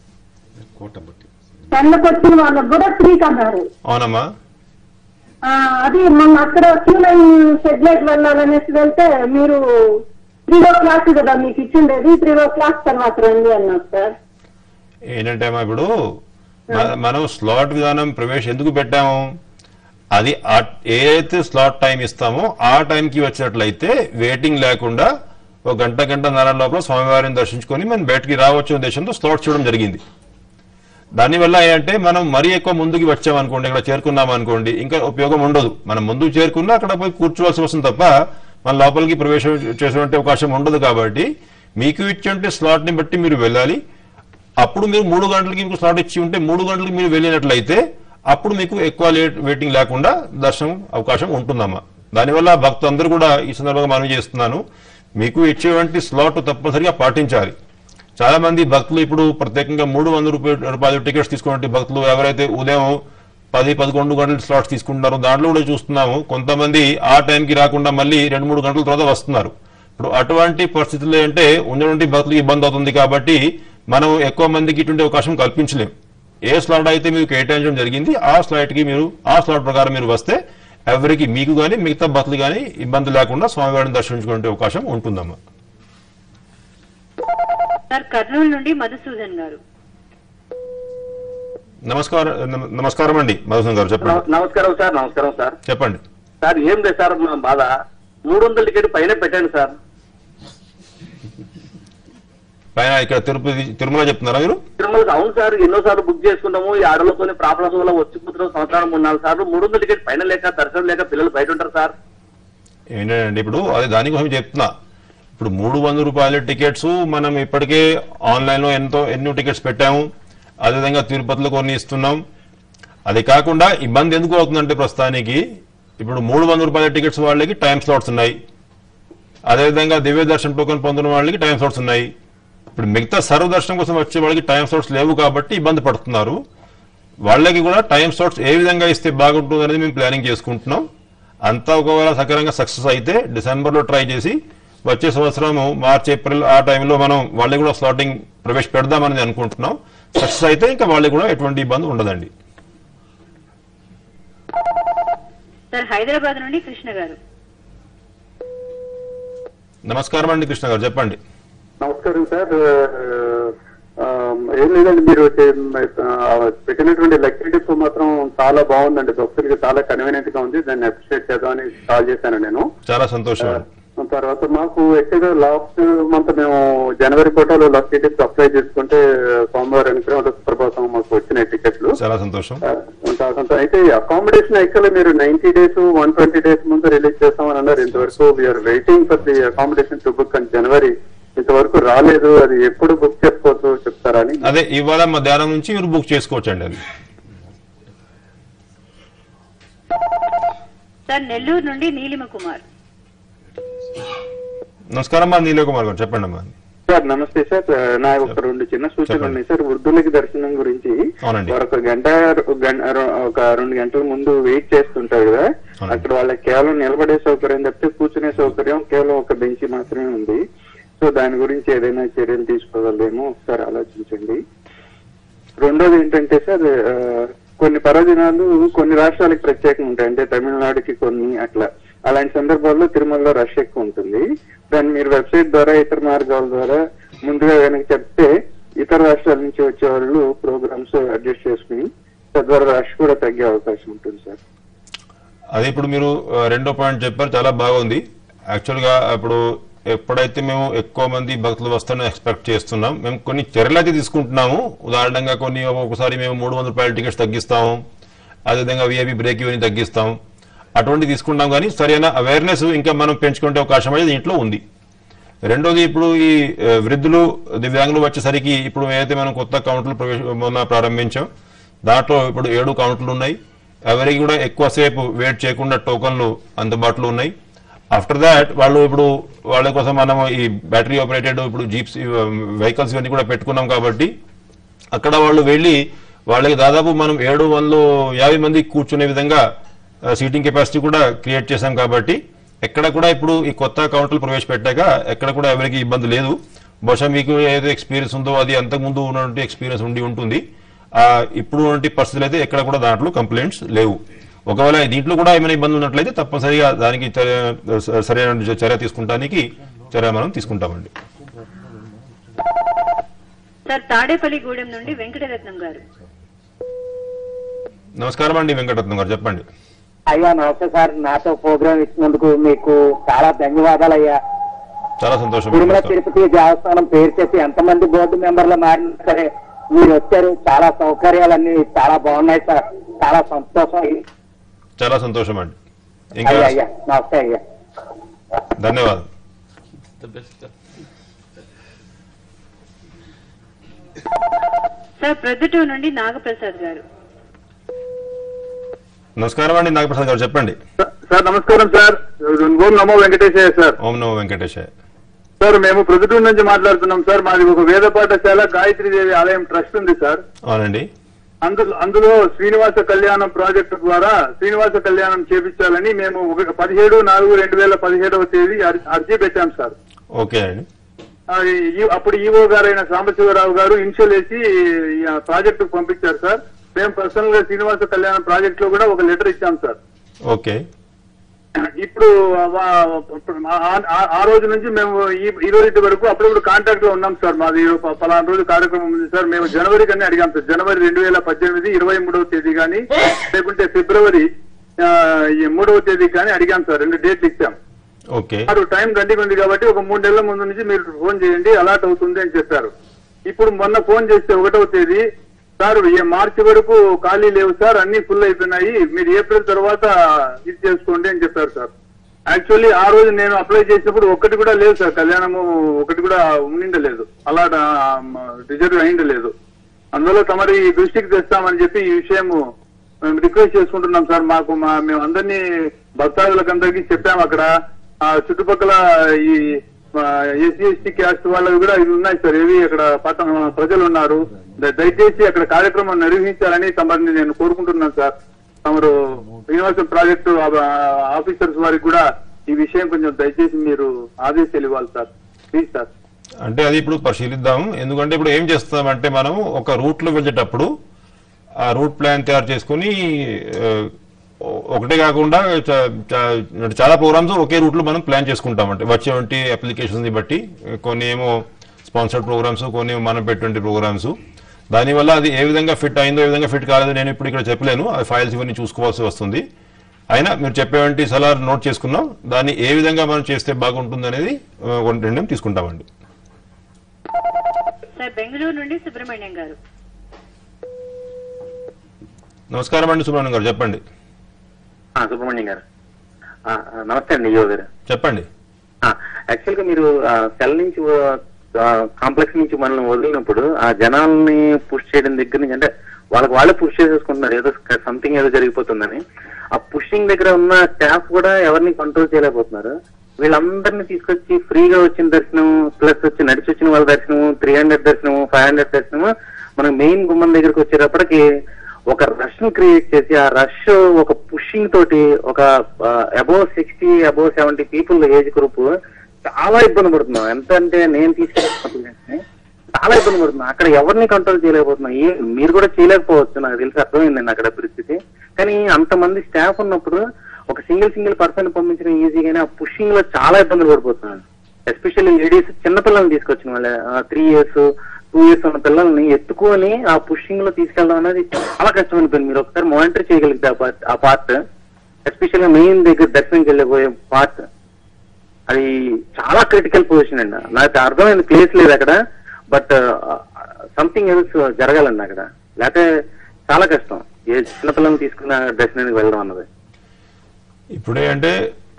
టెన్ వచ్చిన వాళ్ళకి కూడా త్రీకి అన్నారు అవునమ్మా ఆ, అది మొన్న అక్కడ క్యూ లైన్ షెడ్లైట్ వెళ్ళాలనేసి వెళ్తే మీరు త్రీ ఓ క్లాక్ కదా మీకు ఇచ్చిండేది త్రీ ఓ క్లాక్ తర్వాత రండి అన్నారు సార్ ఏంటంటే అమ్మా ఇప్పుడు మ- మనం స్లాట్ విధానం ప్రవేశ ఎందుకు పెట్టాము అది ఆ- ఏదైతే స్లాట్ టైం ఇస్తామో ఆ టైంకి వచ్చినట్లయితే వెయిటింగ్ లేకుండా ఒక గంట గంట నర లోపల స్వామివారిని దర్శించుకొని మనం బయటికి రావచ్చు ఉద్దేశంతో స్లాట్ చూడడం జరిగింది దానివల్ల ఏంటంటే మనం మరీ ఎక్కువ ముందుకు వచ్చామనుకోండి ఇక్కడ చేరుకున్నాం అనుకోండి ఇంకా ఉపయోగం ఉండదు మనం ముందుకు చేరుకున్నా అక్కడ పోయి కూర్చోవలసి వస్తుంది తప్ప మన లోపలికి ప్రవేశం చేసేటువంటి అవకాశం ఉండదు కాబట్టి మీకు ఇచ్చే స్లాట్ ని బట్టి మీరు వెళ్ళాలి అప్పుడు మీరు మూడు గంటలకి మీకు స్లాట్ ఇచ్చి ఉంటే మూడు గంటలకి మీరు వెళ్ళినట్లయితే అప్పుడు మీకు ఎక్కువ లేట్ వెయిటింగ్ లేకుండా దర్శనం అవకాశం ఉంటుందమ్మా దానివల్ల భక్తులందరూ కూడా ఈ సందర్భంగా మనవి చేస్తున్నాను మీకు ఇచ్చేటువంటి స్లాట్ తప్పనిసరిగా పాటించాలి చాలా మంది భక్తులు ఇప్పుడు ప్రత్యేకంగా మూడు వందల రూపాయలు రూపాయలు టికెట్స్ తీసుకున్నట్టు భక్తులు ఎవరైతే ఉదయం పది పదకొండు గంటల స్లాట్స్ తీసుకుంటున్నారో దాంట్లో కూడా చూస్తున్నాము కొంతమంది ఆ టైంకి రాకుండా మళ్ళీ రెండు మూడు గంటల తర్వాత వస్తున్నారు ఇప్పుడు అటువంటి పరిస్థితుల్లో అంటే ఉన్నటువంటి భక్తులకు ఇబ్బంది అవుతుంది కాబట్టి మనం ఎక్కువ మందికి ఇటువంటి అవకాశం కల్పించలేం ఏ స్లాట్ అయితే మీకు కేటాయించడం జరిగింది ఆ స్లాట్ కి మీరు ఆ స్లాట్ ప్రకారం మీరు వస్తే ఎవరికి మీకు కానీ మిగతా భక్తులు కానీ ఇబ్బంది లేకుండా స్వామివారిని దర్శించుకునే అవకాశం ఉంటుందమ్మా సార్ కర్నూలు నుండి మధుసూదన్ గారు నమస్కారం నమ- నమస్కారం అండి మధుసూదన్ గారు చెప్పండి నమస్కారం సార్ నమస్కారం సార్ చెప్పండి సార్ ఏం లేదు సార్ మా బాధ మూడు వందల టికెట్ పైన పెట్టాను సార్ పైన ఇక్కడ తిరుపతి తిరుమల చెప్తున్నారా మీరు తిరుమలకి అవును సార్ ఎన్నోసార్లు బుక్ చేసుకున్నాము ఈ ఆడలతోనే ప్రాబ్లమ్స్ వల్ల వచ్చిపోతున్నాం సంవత్సరం మూడు నాలుగు సార్లు మూడు వందల టికెట్ పైన లేక దర్శనం లేక పిల్లలు బయట ఉంటారు సార్ ఏంటంటే ఇప్పుడు అదే దానికోసం చెప్తున్నా ఇప్పుడు మూడు వందల రూపాయల టికెట్స్ మనం ఇప్పటికే ఆన్లైన్ లో ఎంతో ఎన్నో టికెట్స్ పెట్టాము అదేవిధంగా తిరుపతిలో కొన్ని ఇస్తున్నాం అది కాకుండా ఇబ్బంది ఎందుకు అవుతుందంటే ప్రస్తుతానికి ఇప్పుడు మూడు వందల రూపాయల టికెట్స్ వాళ్ళకి టైం స్లాట్స్ ఉన్నాయి అదేవిధంగా దివ్య దర్శనం టోకెన్ పొందిన వాళ్ళకి టైం స్లాట్స్ ఉన్నాయి ఇప్పుడు మిగతా సర్వ దర్శనం కోసం వచ్చే వాళ్ళకి టైం స్లాట్స్ లేవు కాబట్టి ఇబ్బంది పడుతున్నారు వాళ్ళకి కూడా టైం స్లాట్స్ ఏ విధంగా ఇస్తే బాగుంటుంది అనేది మేము ప్లానింగ్ చేసుకుంటున్నాం అంతా ఒకవేళ సకరంగా సక్సెస్ అయితే డిసెంబర్లో ట్రై చేసి వచ్చే సంవత్సరము మార్చ్ ఏప్రిల్ ఆ టైంలో మనం వాళ్ళకి కూడా స్లాటింగ్ ప్రవేశపెడదామని అనుకుంటున్నాం సక్సెస్ అయితే ఇంకా వాళ్ళకి కూడా ఎటువంటి ఇబ్బంది ఉండదండి సార్ హైదరాబాద్ నుండి కృష్ణ గారు నమస్కారం అండి కృష్ణ గారు చెప్పండి నమస్కారం సార్ ఆ, ఏం లేదండి మీరు చే- ఆ, పెట్టినటువంటి లక్కీ టిప్ మాత్రం చాలా బాగుందండి భక్తులకి చాలా కన్వీనియంట్ గా ఉంది దాన్ని అప్రిషియేట్ చేద్దామని కాల్ చేశాను నేను చాలా సంతోషం అండి. తర్వాత మాకు యాక్చువల్గా లాస్ట్ మంత్ మేము జనవరి కోటాలో లక్కీ టిప్స్ అప్లై చేసుకుంటే సోమవారం అనుగ్రహం సుప్రభాతం మాకు వచ్చినాయి టికెట్లు చాలా సంతోషం ఆ, చాలా సంతోషం. అయితే అకామిడేషన్ యాక్చువల్లీ మీరు ninety days one twenty days ముందు రిలీజ్ చేస్తామని అన్నారు ఇంతవరకు we're waiting for the accommodation to book అని జనవరి ఇంతవరకు రాలేదు అది ఎప్పుడు బుక్ చేసుకోవచ్చు చెప్తారా అని అదే ఇవాళ మధ్యాహ్నం నుంచి మీరు బుక్ చేసుకోవచ్చు అండి అది సార్ నెల్లూరు నుండి నీలిమ కుమార్ నమస్కారం అమ్మా నీలయ కుమార్ గారు చెప్పండి అమ్మా సార్ నమస్తే సార్ నా ఒక రెండు చిన్న సూచనలు ఉన్నాయి సార్ వృద్ధులకి దర్శనం గురించి అవునండి. వారు ఒక గంట గం- ఒక రెండు గంటల ముందు వెయిట్ చేస్తుంటారు కదా అక్కడ వాళ్ళకి కేవలం నిలబడే సౌకర్యం తప్పితే కూర్చునే సౌకర్యం కేవలం ఒక బెంచ్ మాత్రమే ఉంది సో దాని గురించి ఏదైనా చర్యలు తీసుకోగలరేమో ఒకసారి ఆలోచించండి రెండోది ఏంటంటే సార్ ఆ, కొన్ని పర్వదినాలు కొన్ని రాష్ట్రాలకు ప్రత్యేకంగా ఉంటాయి అంటే తమిళనాడుకి కొన్ని అట్లా అలాంటి సందర్భాల్లో తిరుమలలో రష్ ఎక్కువ ఉంటుంది దాన్ని మీరు వెబ్సైట్ ద్వారా ఇతర మార్గాల ద్వారా ముందుగా కనుక చెప్తే ఇతర రాష్ట్రాల నుంచి వచ్చే వాళ్ళు ప్రోగ్రామ్స్ అడ్జస్ట్ చేసుకుని తద్వారా రష్ కూడా తగ్గే అవకాశం ఉంటుంది సార్ అది ఇప్పుడు మీరు ఆ, రెండో పాయింట్ చెప్పారు చాలా బాగుంది యాక్చువల్గా ఇప్పుడు ఎప్పుడైతే మేము ఎక్కువ మంది భక్తులు వస్తారని ఎక్స్పెక్ట్ చేస్తున్నాం మేము కొన్ని చర్యలు అయితే తీసుకుంటున్నాము ఉదాహరణంగా కొన్ని ఒకసారి మేము మూడు వందల రూపాయల టికెట్స్ తగ్గిస్తాము అదేవిధంగా విఐపి బ్రేక్ ఇవన్నీ తగ్గిస్తాం అటువంటి తీసుకుంటాం కానీ సరైన అవేర్నెస్ ఇంకా మనం పెంచుకునే అవకాశం అయితే దీంట్లో ఉంది రెండోది ఇప్పుడు ఈ ఆ, వృద్ధులు దివ్యాంగులు వచ్చేసరికి ఇప్పుడు ఏదైతే మనం కొత్త కౌంటర్లు ప్రవేశ మొన్న ప్రారంభించాం దాంట్లో ఇప్పుడు ఏడు కౌంటర్లు ఉన్నాయి ఎవరికి కూడా ఎక్కువసేపు వెయిట్ చేయకుండా టోకన్లు అందుబాటులో ఉన్నాయి ఆఫ్టర్ దాట్ వాళ్ళు ఇప్పుడు వాళ్ళ కోసం మనం ఈ బ్యాటరీ ఆపరేటెడ్ ఇప్పుడు జీప్స్ వెహికల్స్ ఇవన్నీ కూడా పెట్టుకున్నాం కాబట్టి అక్కడ వాళ్ళు వెళ్ళి వాళ్ళకి దాదాపు మనం ఏడు వందలు యాభై మంది కూర్చునే విధంగా సీటింగ్ కెపాసిటీ కూడా క్రియేట్ చేశాం కాబట్టి ఎక్కడ కూడా ఇప్పుడు ఈ కొత్త కౌంటర్లు ప్రవేశపెట్టాక ఎక్కడ కూడా ఎవరికి ఇబ్బంది లేదు బహుశా మీకు ఏదైతే ఎక్స్పీరియన్స్ ఉందో అది అంతకుముందు ఉన్నటువంటి ఎక్స్పీరియన్స్ ఉండి ఉంటుంది ఆ, ఇప్పుడు ఉన్నటువంటి పరిస్థితులు అయితే ఎక్కడ కూడా దాంట్లో కంప్లైంట్స్ లేవు ఒకవేళ దీంట్లో కూడా ఏమైనా ఇబ్బంది ఉన్నట్లయితే తప్పనిసరిగా దానికి చర్య- సరైన చర్య తీసుకుంటానికి చర్య మనం తీసుకుంటామండి సార్ తాడేపల్లిగూడెం నుండి వెంకటరత్నం గారు నమస్కారం అండి వెంకటరత్నం గారు చెప్పండి అయ్యా నమస్తే సార్ నాతో ప్రోగ్రామ్ ఇచ్చినందుకు మీకు చాలా ధన్యవాదాలు అయ్యా చాలా సంతోషం తిరుమల తిరుపతి దేవస్థానం పేరు చెప్పి ఎంతమంది బోర్డు మెంబర్లు మారినా సరే మీరు వచ్చారు చాలా సౌకర్యాలన్నీ చాలా బాగున్నాయి సార్ చాలా సంతోషం చాలా సంతోషం అండి ఇంకా అయ్యా అయ్యా నమస్తే అయ్యా ధన్యవాదాలు సార్ ప్రొద్దుటూరు నుండి నాగప్రసాద్ గారు నమస్కారం అండి నాగప్రసాద్ గారు చెప్పండి సార్ నమస్కారం సార్ ఓం నమో వెంకటేశయ్య సార్ ఓం నమో వెంకటేశాయ సార్ మేము ప్రొద్దుటూరు నుంచి మాట్లాడుతున్నాం సార్ మాది ఒక వేద పాఠశాల గాయత్రీదేవి ఆలయం ట్రస్ట్ ఉంది సార్ అవునండి అందులో అందులో శ్రీనివాస కళ్యాణం ప్రాజెక్టు ద్వారా శ్రీనివాస కళ్యాణం చేపించాలని మేము ఒక పదిహేడు నాలుగు రెండు వేల పదిహేడవ తేదీ అర్- అర్జీ పెట్టాం సార్ ఓకే అండి ఆ, ఈ- అప్పుడు ఈఓ గారైన సాంబశివరావు గారు ఇన్షియల్ వేసి ఈ ఆ ప్రాజెక్టు పంపించారు సార్ మేము పర్సనల్ గా శ్రీనివాస కళ్యాణం ప్రాజెక్ట్ లో కూడా ఒక లెటర్ ఇచ్చాం సార్ ఓకే ఇప్పుడు వా- ఆ- ఆ- ఆ రోజు నుంచి మేము ఈ ఈ రోజు వరకు అప్పుడప్పుడు కాంటాక్ట్ లో ఉన్నాం సార్ మాది ప- పలానా రోజు కార్యక్రమం ఉంది సార్ మేము జనవరి కన్నా అడిగాం సార్ జనవరి రెండు వేల పద్దెనిమిది ఇరవై మూడవ తేదీ కానీ లేకుంటే ఫిబ్రవరి ఆ, ఈ మూడవ తేదీ కానీ అడిగాం సార్ రెండు డేట్లు ఇచ్చాం ఓకే వారు టైం గంటకు ఉంది కాబట్టి ఒక మూడు నెలల ముందు నుంచి మీరు ఫోన్ చేయండి అలాట్ అవుతుంది అని చెప్పారు ఇప్పుడు మొన్న ఫోన్ చేస్తే ఒకటవ తేదీ సార్ ఏ మార్చి వరకు ఖాళీ లేవు సార్ అన్ని ఫుల్ అయిపోయినాయి మీరు ఏప్రిల్ తర్వాత ఇది చేసుకోండి అని చెప్పారు సార్ యాక్చువల్లీ ఆ రోజు నేను అప్లై చేసినప్పుడు ఒక్కటి కూడా లేదు సార్ కళ్యాణము ఒకటి కూడా ఉండిండలేదు అలా రిజర్వ్ అయిండలేదు అందులో తమరి దృష్టికి తెస్తామని చెప్పి ఈ విషయము మేము రిక్వెస్ట్ చేసుకుంటున్నాం సార్ మాకు మా మేము అందరినీ భక్తాదులకందరికీ చెప్పాము అక్కడ ఆ చుట్టుపక్కల ఈ ఎస్సీ ఎస్టీ క్యాస్ట్ వాళ్ళవి కూడా ఇవి ఉన్నాయి సార్ ఏవి అక్కడ పట్టణ ప్రజలు ఉన్నారు ద- దయచేసి అక్కడ కార్యక్రమం నిర్వహించాలని తమరిని నేను కోరుకుంటున్నాను సార్ తమరు శ్రీనివాసం ప్రాజెక్టు ఆఫీసర్స్ వారికి కూడా ఈ విషయం కొంచెం దయచేసి మీరు ఆదేశాలు ఇవ్వాలి సార్ ప్లీజ్ సార్ అంటే అది ఇప్పుడు పరిశీలిద్దాం ఎందుకంటే ఇప్పుడు ఏం చేస్తామంటే మనం ఒక రూట్ లో వెళ్ళేటప్పుడు ఆ రూట్ ప్లాన్ తయారు చేసుకుని ఆ, ఒకటే కాకుండా చా- చా- చాలా ప్రోగ్రామ్స్ ఒకే రూట్ లో మనం ప్లాన్ చేసుకుంటాం అంటే వచ్చేవంటి అప్లికేషన్స్ ని బట్టి కొన్ని ఏమో స్పాన్సర్డ్ ప్రోగ్రామ్స్ కొన్ని మనం పెట్టిన ప్రోగ్రామ్స్ దానివల్ల అది ఏ విధంగా ఫిట్ అయిందో ఏ విధంగా ఫిట్ కాలేదో నేను ఇప్పుడు ఇక్కడ చెప్పలేను ఆ ఫైల్స్ ఇవన్నీ చూసుకోవాల్సి వస్తుంది అయినా మీరు చెప్పేవంటి సలహా నోట్ చేసుకున్నాం దాన్ని ఏ విధంగా మనం చేస్తే బాగుంటుంది అనేది ఆ, ఒక నిర్ణయం తీసుకుంటామండి సార్ బెంగళూరు నుండి సుబ్రహ్మణ్యం గారు నమస్కారం అండి సుబ్రహ్మణ్యం గారు చెప్పండి ఆ, సుబ్రహ్మణ్యం గారు ఆ, ఆ, నమస్తే అండి యువ గారు చెప్పండి యాక్చువల్ గా మీరు సెల్ నుంచి కాంప్లెక్స్ నుంచి మనల్ని వదిలినప్పుడు ఆ జనాల్ని పుష్ చేయడం దగ్గర నుంచి అంటే వాళ్ళకి వాళ్ళే పుష్ చేసేసుకుంటున్నారు ఏదో సంథింగ్ ఏదో జరిగిపోతుందని ఆ పుషింగ్ దగ్గర ఉన్న స్టాఫ్ కూడా ఎవరిని కంట్రోల్ చేయలేకపోతున్నారు వీళ్ళందరినీ తీసుకొచ్చి ఫ్రీగా వచ్చిన దర్శనం ప్లస్ వచ్చి నడిచి వచ్చిన వాళ్ళ దర్శనం త్రీ హండ్రెడ్ దర్శనం ఫైవ్ హండ్రెడ్ దర్శనం మనం మెయిన్ గుమ్మం దగ్గరికి వచ్చేటప్పటికి ఒక రష్ ని క్రియేట్ చేసి ఆ రష్ ఒక పుషింగ్ తోటి ఒక above sixty above seventy people age group చాలా ఇబ్బంది పడుతున్నాం ఎంత అంటే నేను తీసుకెళ్ళిన చాలా ఇబ్బంది పడుతున్నాం అక్కడ ఎవరిని కంట్రోల్ చేయలేకపోతున్నాం ఏ మీరు కూడా చేయలేకపోవచ్చు నాకు తెలిసి అర్థమైందండి అక్కడ పరిస్థితి కానీ అంతమంది స్టాఫ్ ఉన్నప్పుడు ఒక సింగిల్ సింగిల్ పర్సన్ పంపించడం ఈజీగానే ఆ పుషింగ్ లో చాలా ఇబ్బందులు పడిపోతున్నాను ఎస్పెషల్లీ లేడీస్ చిన్నపిల్లల్ని తీసుకొచ్చిన వాళ్ళే త్రీ ఇయర్స్ టూ ఇయర్స్ ఉన్న పిల్లల్ని ఎత్తుకొని ఆ పుషింగ్ లో తీసుకెళ్ళడం అనేది చాలా కష్టం అనిపోయింది మీరు ఒకసారి మానిటర్ చేయగలిగితే ఆ పార్ట్ ఆ పార్ట్ ఎస్పెషల్ మెయిన్ దగ్గర దర్శనంకి వెళ్ళిపోయే పార్ట్ అది చాలా క్రిటికల్ పొజిషన్ అండి నాకు అర్థమైంది ప్లేస్ లేదు అక్కడ బట్ సంథింగ్ ఎల్స్ జరగాలండి అక్కడ లేకపోతే చాలా కష్టం ఏ చిన్నపిల్లల్ని తీసుకున్న దర్శనానికి వెళ్ళడం అన్నది ఇప్పుడే అంటే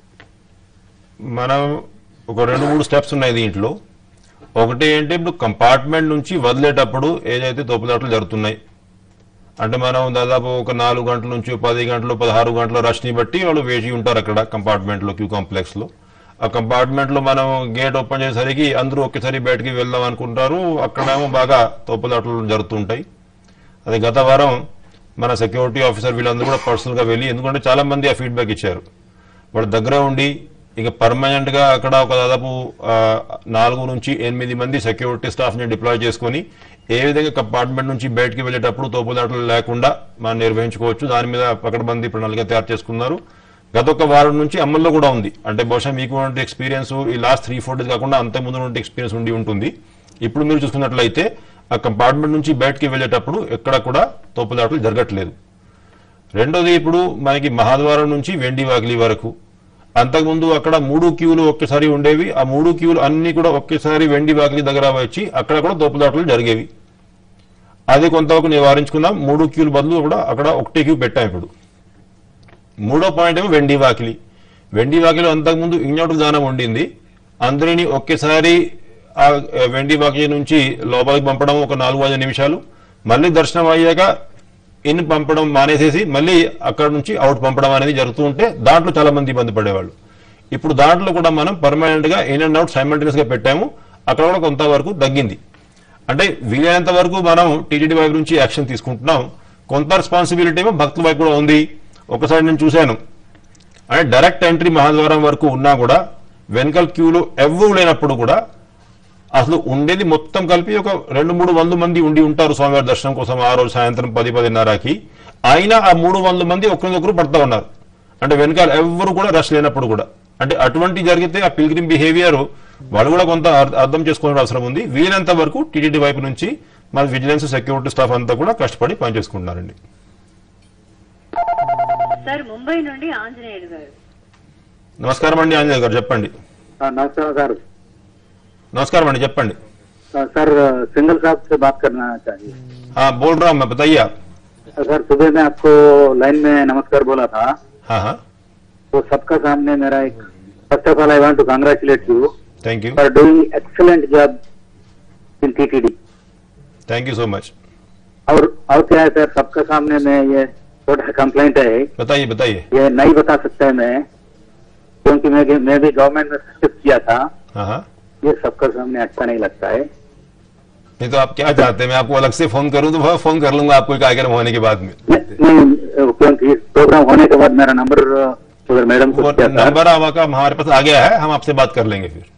మనం ఒక రెండు మూడు స్టెప్స్ ఉన్నాయి దీంట్లో ఒకటి ఏంటి ఇప్పుడు కంపార్ట్మెంట్ నుంచి వదిలేటప్పుడు ఏదైతే తోపులాటలు జరుగుతున్నాయి అంటే మనం దాదాపు ఒక నాలుగు గంటల నుంచి పది గంటలు పదహారు గంటల రష్ని బట్టి వాళ్ళు వేచి ఉంటారు అక్కడ కంపార్ట్మెంట్లో క్యూ కాంప్లెక్స్లో ఆ కంపార్ట్మెంట్లో మనం గేట్ ఓపెన్ చేసేసరికి అందరూ ఒకేసారి బయటికి వెళ్దాం అనుకుంటారు అక్కడేమో బాగా తోపులాటలు జరుగుతుంటాయి అది గత వారం మన సెక్యూరిటీ ఆఫీసర్ వీళ్ళందరూ కూడా పర్సనల్గా వెళ్ళి ఎందుకంటే చాలా మంది ఆ ఫీడ్బ్యాక్ ఇచ్చారు వాళ్ళ దగ్గర ఉండి ఇక పర్మనెంట్ గా అక్కడ ఒక దాదాపు ఆ, నాలుగు నుంచి ఎనిమిది మంది సెక్యూరిటీ స్టాఫ్ ని డిప్లాయ్ చేసుకొని ఏ విధంగా కంపార్ట్మెంట్ నుంచి బయటికి వెళ్ళేటప్పుడు తోపుదాటలు లేకుండా మనం నిర్వహించుకోవచ్చు దాని మీద పకడ్బందీ ప్రణాళిక తయారు చేసుకున్నారు గత ఒక వారం నుంచి అమల్లో కూడా ఉంది అంటే బహుశా మీకు ఉన్నటువంటి ఎక్స్పీరియన్స్ ఈ లాస్ట్ త్రీ ఫోర్ డేస్ కాకుండా అంత ముందు నుండి ఎక్స్పీరియన్స్ ఉండి ఉంటుంది ఇప్పుడు మీరు చూసుకున్నట్లయితే ఆ కంపార్ట్మెంట్ నుంచి బయటికి వెళ్ళేటప్పుడు ఎక్కడ కూడా తోపుదాటలు జరగట్లేదు రెండోది ఇప్పుడు మనకి మహాద్వారం నుంచి వెండి వాకిలి వరకు అంతకుముందు అక్కడ మూడు క్యూలు ఒకేసారి ఉండేవి ఆ మూడు క్యూలు అన్ని కూడా ఒకేసారి వెండి వాకిలి దగ్గర వచ్చి అక్కడ కూడా తోపుదాటలు జరిగేవి అది కొంతవరకు నివారించుకున్నాం మూడు క్యూలు బదులు కూడా అక్కడ ఒకటే క్యూ పెట్టాం ఇప్పుడు మూడో పాయింట్ ఏమో వెండి వాకిలి వెండి వాకిలి అంతకుముందు ఇన్యోటర్ దానం ఉండింది అందరినీ ఒకేసారి ఆ వెండి వాకిలి నుంచి లోపలికి పంపడం ఒక నాలుగు ఐదు నిమిషాలు మళ్ళీ దర్శనం అయ్యాక ఇన్ పంపడం మానేసేసి మళ్ళీ అక్కడ నుంచి అవుట్ పంపడం అనేది జరుగుతూ ఉంటే దాంట్లో చాలా మంది ఇబ్బంది పడేవాళ్ళు ఇప్పుడు దాంట్లో కూడా మనం పర్మనెంట్ గా ఇన్ అండ్ అవుట్ సైమల్టేనియస్ గా పెట్టాము అక్కడ కూడా కొంతవరకు తగ్గింది అంటే వీలైనంత వరకు మనం టీటీడీ వైపు నుంచి యాక్షన్ తీసుకుంటున్నాం కొంత రెస్పాన్సిబిలిటీ ఏమో భక్తుల వైపు కూడా ఉంది ఒకసారి నేను చూశాను అంటే డైరెక్ట్ ఎంట్రీ మహాద్వారం వరకు ఉన్నా కూడా వెనకల్ క్యూలో ఎవ్వరు లేనప్పుడు కూడా అసలు ఉండేది మొత్తం కలిపి ఒక రెండు మూడు వందల మంది ఉండి ఉంటారు స్వామివారి దర్శనం కోసం ఆ రోజు సాయంత్రం పది పదిన్నరకి అయినా ఆ మూడు వందల మంది ఒకరికొకరు పడతా ఉన్నారు అంటే వెనకాల ఎవ్వరు కూడా రష్ లేనప్పుడు కూడా అంటే అటువంటి జరిగితే ఆ పిల్గ్రిమ్ బిహేవియర్ వాళ్ళు కూడా కొంత అర్- అర్థం చేసుకోవాల్సిన అవసరం ఉంది వీలైనంత వరకు టీటీడీ వైపు నుంచి మన విజిలెన్స్ సెక్యూరిటీ స్టాఫ్ అంతా కూడా కష్టపడి పనిచేసుకుంటున్నారండి సార్ ముంబై నుండి ఆంజనేయులు గారు నమస్కారం అండి ఆంజనేయ గారు చెప్పండి नमस्कार सर నమస్కారం అండి చెప్పండి सर सिंगल साहब से बात करना चाहिए हाँ बोल रहा हूँ मैं बताइए आप सर सुबह में आपको लाइन में नमस्कार बोला था हाँ हाँ तो सबका सामने मेरा एक first of all I want to congratulate you thank you for doing excellent job in TTD thank you so much और और क्या है सर सबका सामने में ये छोटा कंप्लेंट है बताइए बताइए ये नहीं बता सकता है मैं क्योंकि मैं मैं भी गवर्नमेंट में शिफ्ट किया था हाँ हाँ ये सबका सामने अच्छा नहीं लगता है नहीं तो आप क्या चाहते हैं मैं आपको अलग से फोन करूं तो वह फोन कर लूंगा आपको एक कार्यक्रम होने के बाद में नहीं क्योंकि प्रोग्राम होने के बाद मेरा नंबर उधर मैडम को वो किया था नंबर आपका हमारे पास आ गया है हम आपसे बात कर लेंगे फिर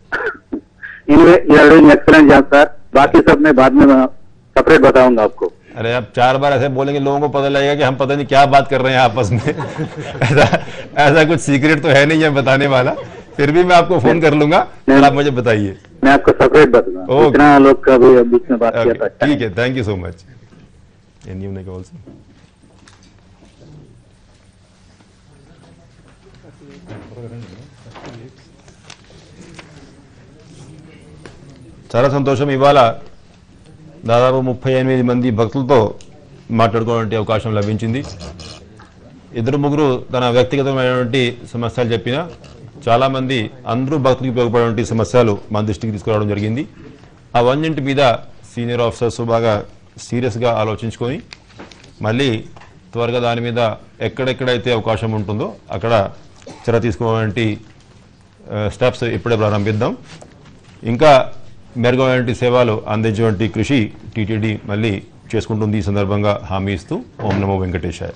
you are doing excellent job sir बाकी सब मैं बाद में सेपरेट बताऊंगा आपको अरे आप चार बार ऐसे बोलेंगे लोगों को पता लगेगा कि हम पता नहीं क्या बात कर रहे हैं आपस में ऐसा ऐसा कुछ सीक्रेट तो है नहीं है बताने वाला फिर भी मैं आपको फोन कर लूंगा और आप मुझे बताइए मैं आपका सेपरेट बताऊंगा ओके। इतना लोग का भी बीच में बात किया था ठीक है thank you so much any unique also చాలా సంతోషం ఇవాళ దాదాపు ముప్పై ఎనిమిది మంది భక్తులతో మాట్లాడుకోవడానికి అవకాశం లభించింది ఇద్దరు ముగ్గురు తన వ్యక్తిగతమైనటువంటి సమస్యలు చెప్పిన చాలామంది అందరూ భక్తులకు ఉపయోగపడేటువంటి సమస్యలు మన దృష్టికి తీసుకురావడం జరిగింది అవన్నింటి మీద సీనియర్ ఆఫీసర్స్ బాగా సీరియస్గా ఆలోచించుకొని మళ్ళీ త్వరగా దాని మీద ఎక్కడెక్కడైతే అవకాశం ఉంటుందో అక్కడ చర్య తీసుకోవాలంటి స్టెప్స్ ఇప్పుడే ప్రారంభిద్దాం ఇంకా మెరుగైనటువంటి సేవలు అందించేటువంటి కృషి టీటీడీ మళ్ళీ చేసుకుంటుంది ఈ సందర్భంగా హామీ ఇస్తూ ఓం నమో వెంకటేశాయ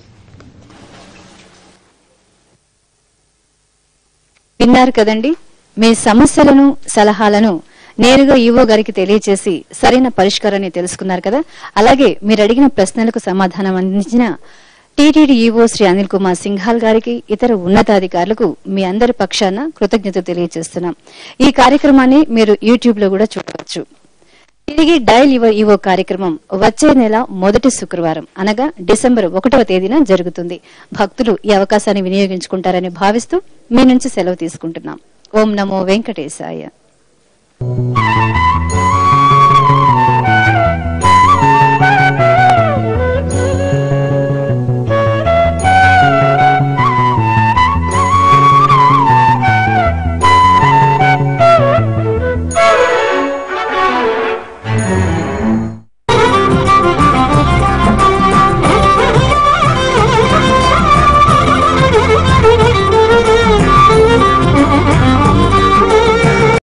విన్నారు కదండి మీ సమస్యలను సలహాలను నేరుగా ఈవో గారికి తెలియజేసి సరైన పరిష్కారాన్ని తెలుసుకున్నారు కదా అలాగే మీరు అడిగిన ప్రశ్నలకు సమాధానం అందించిన టీటీడీ ఈవో శ్రీ అనిల్ కుమార్ సింఘాల్ గారికి ఇతర ఉన్నతాధికారులకు మీ అందరి పక్షాన కృతజ్ఞత తెలియజేస్తున్నాం ఈ కార్యక్రమాన్ని మీరు యూట్యూబ్ లో కూడా చూడవచ్చు తిరిగి డయల్ యువర్ ఈవో కార్యక్రమం వచ్చే నెల మొదటి శుక్రవారం అనగా డిసెంబర్ ఒకటవ తేదీన జరుగుతుంది భక్తులు ఈ అవకాశాన్ని వినియోగించుకుంటారని భావిస్తూ మీ నుంచి సెలవు తీసుకుంటున్నాం ఓం నమో వెంకటేశాయ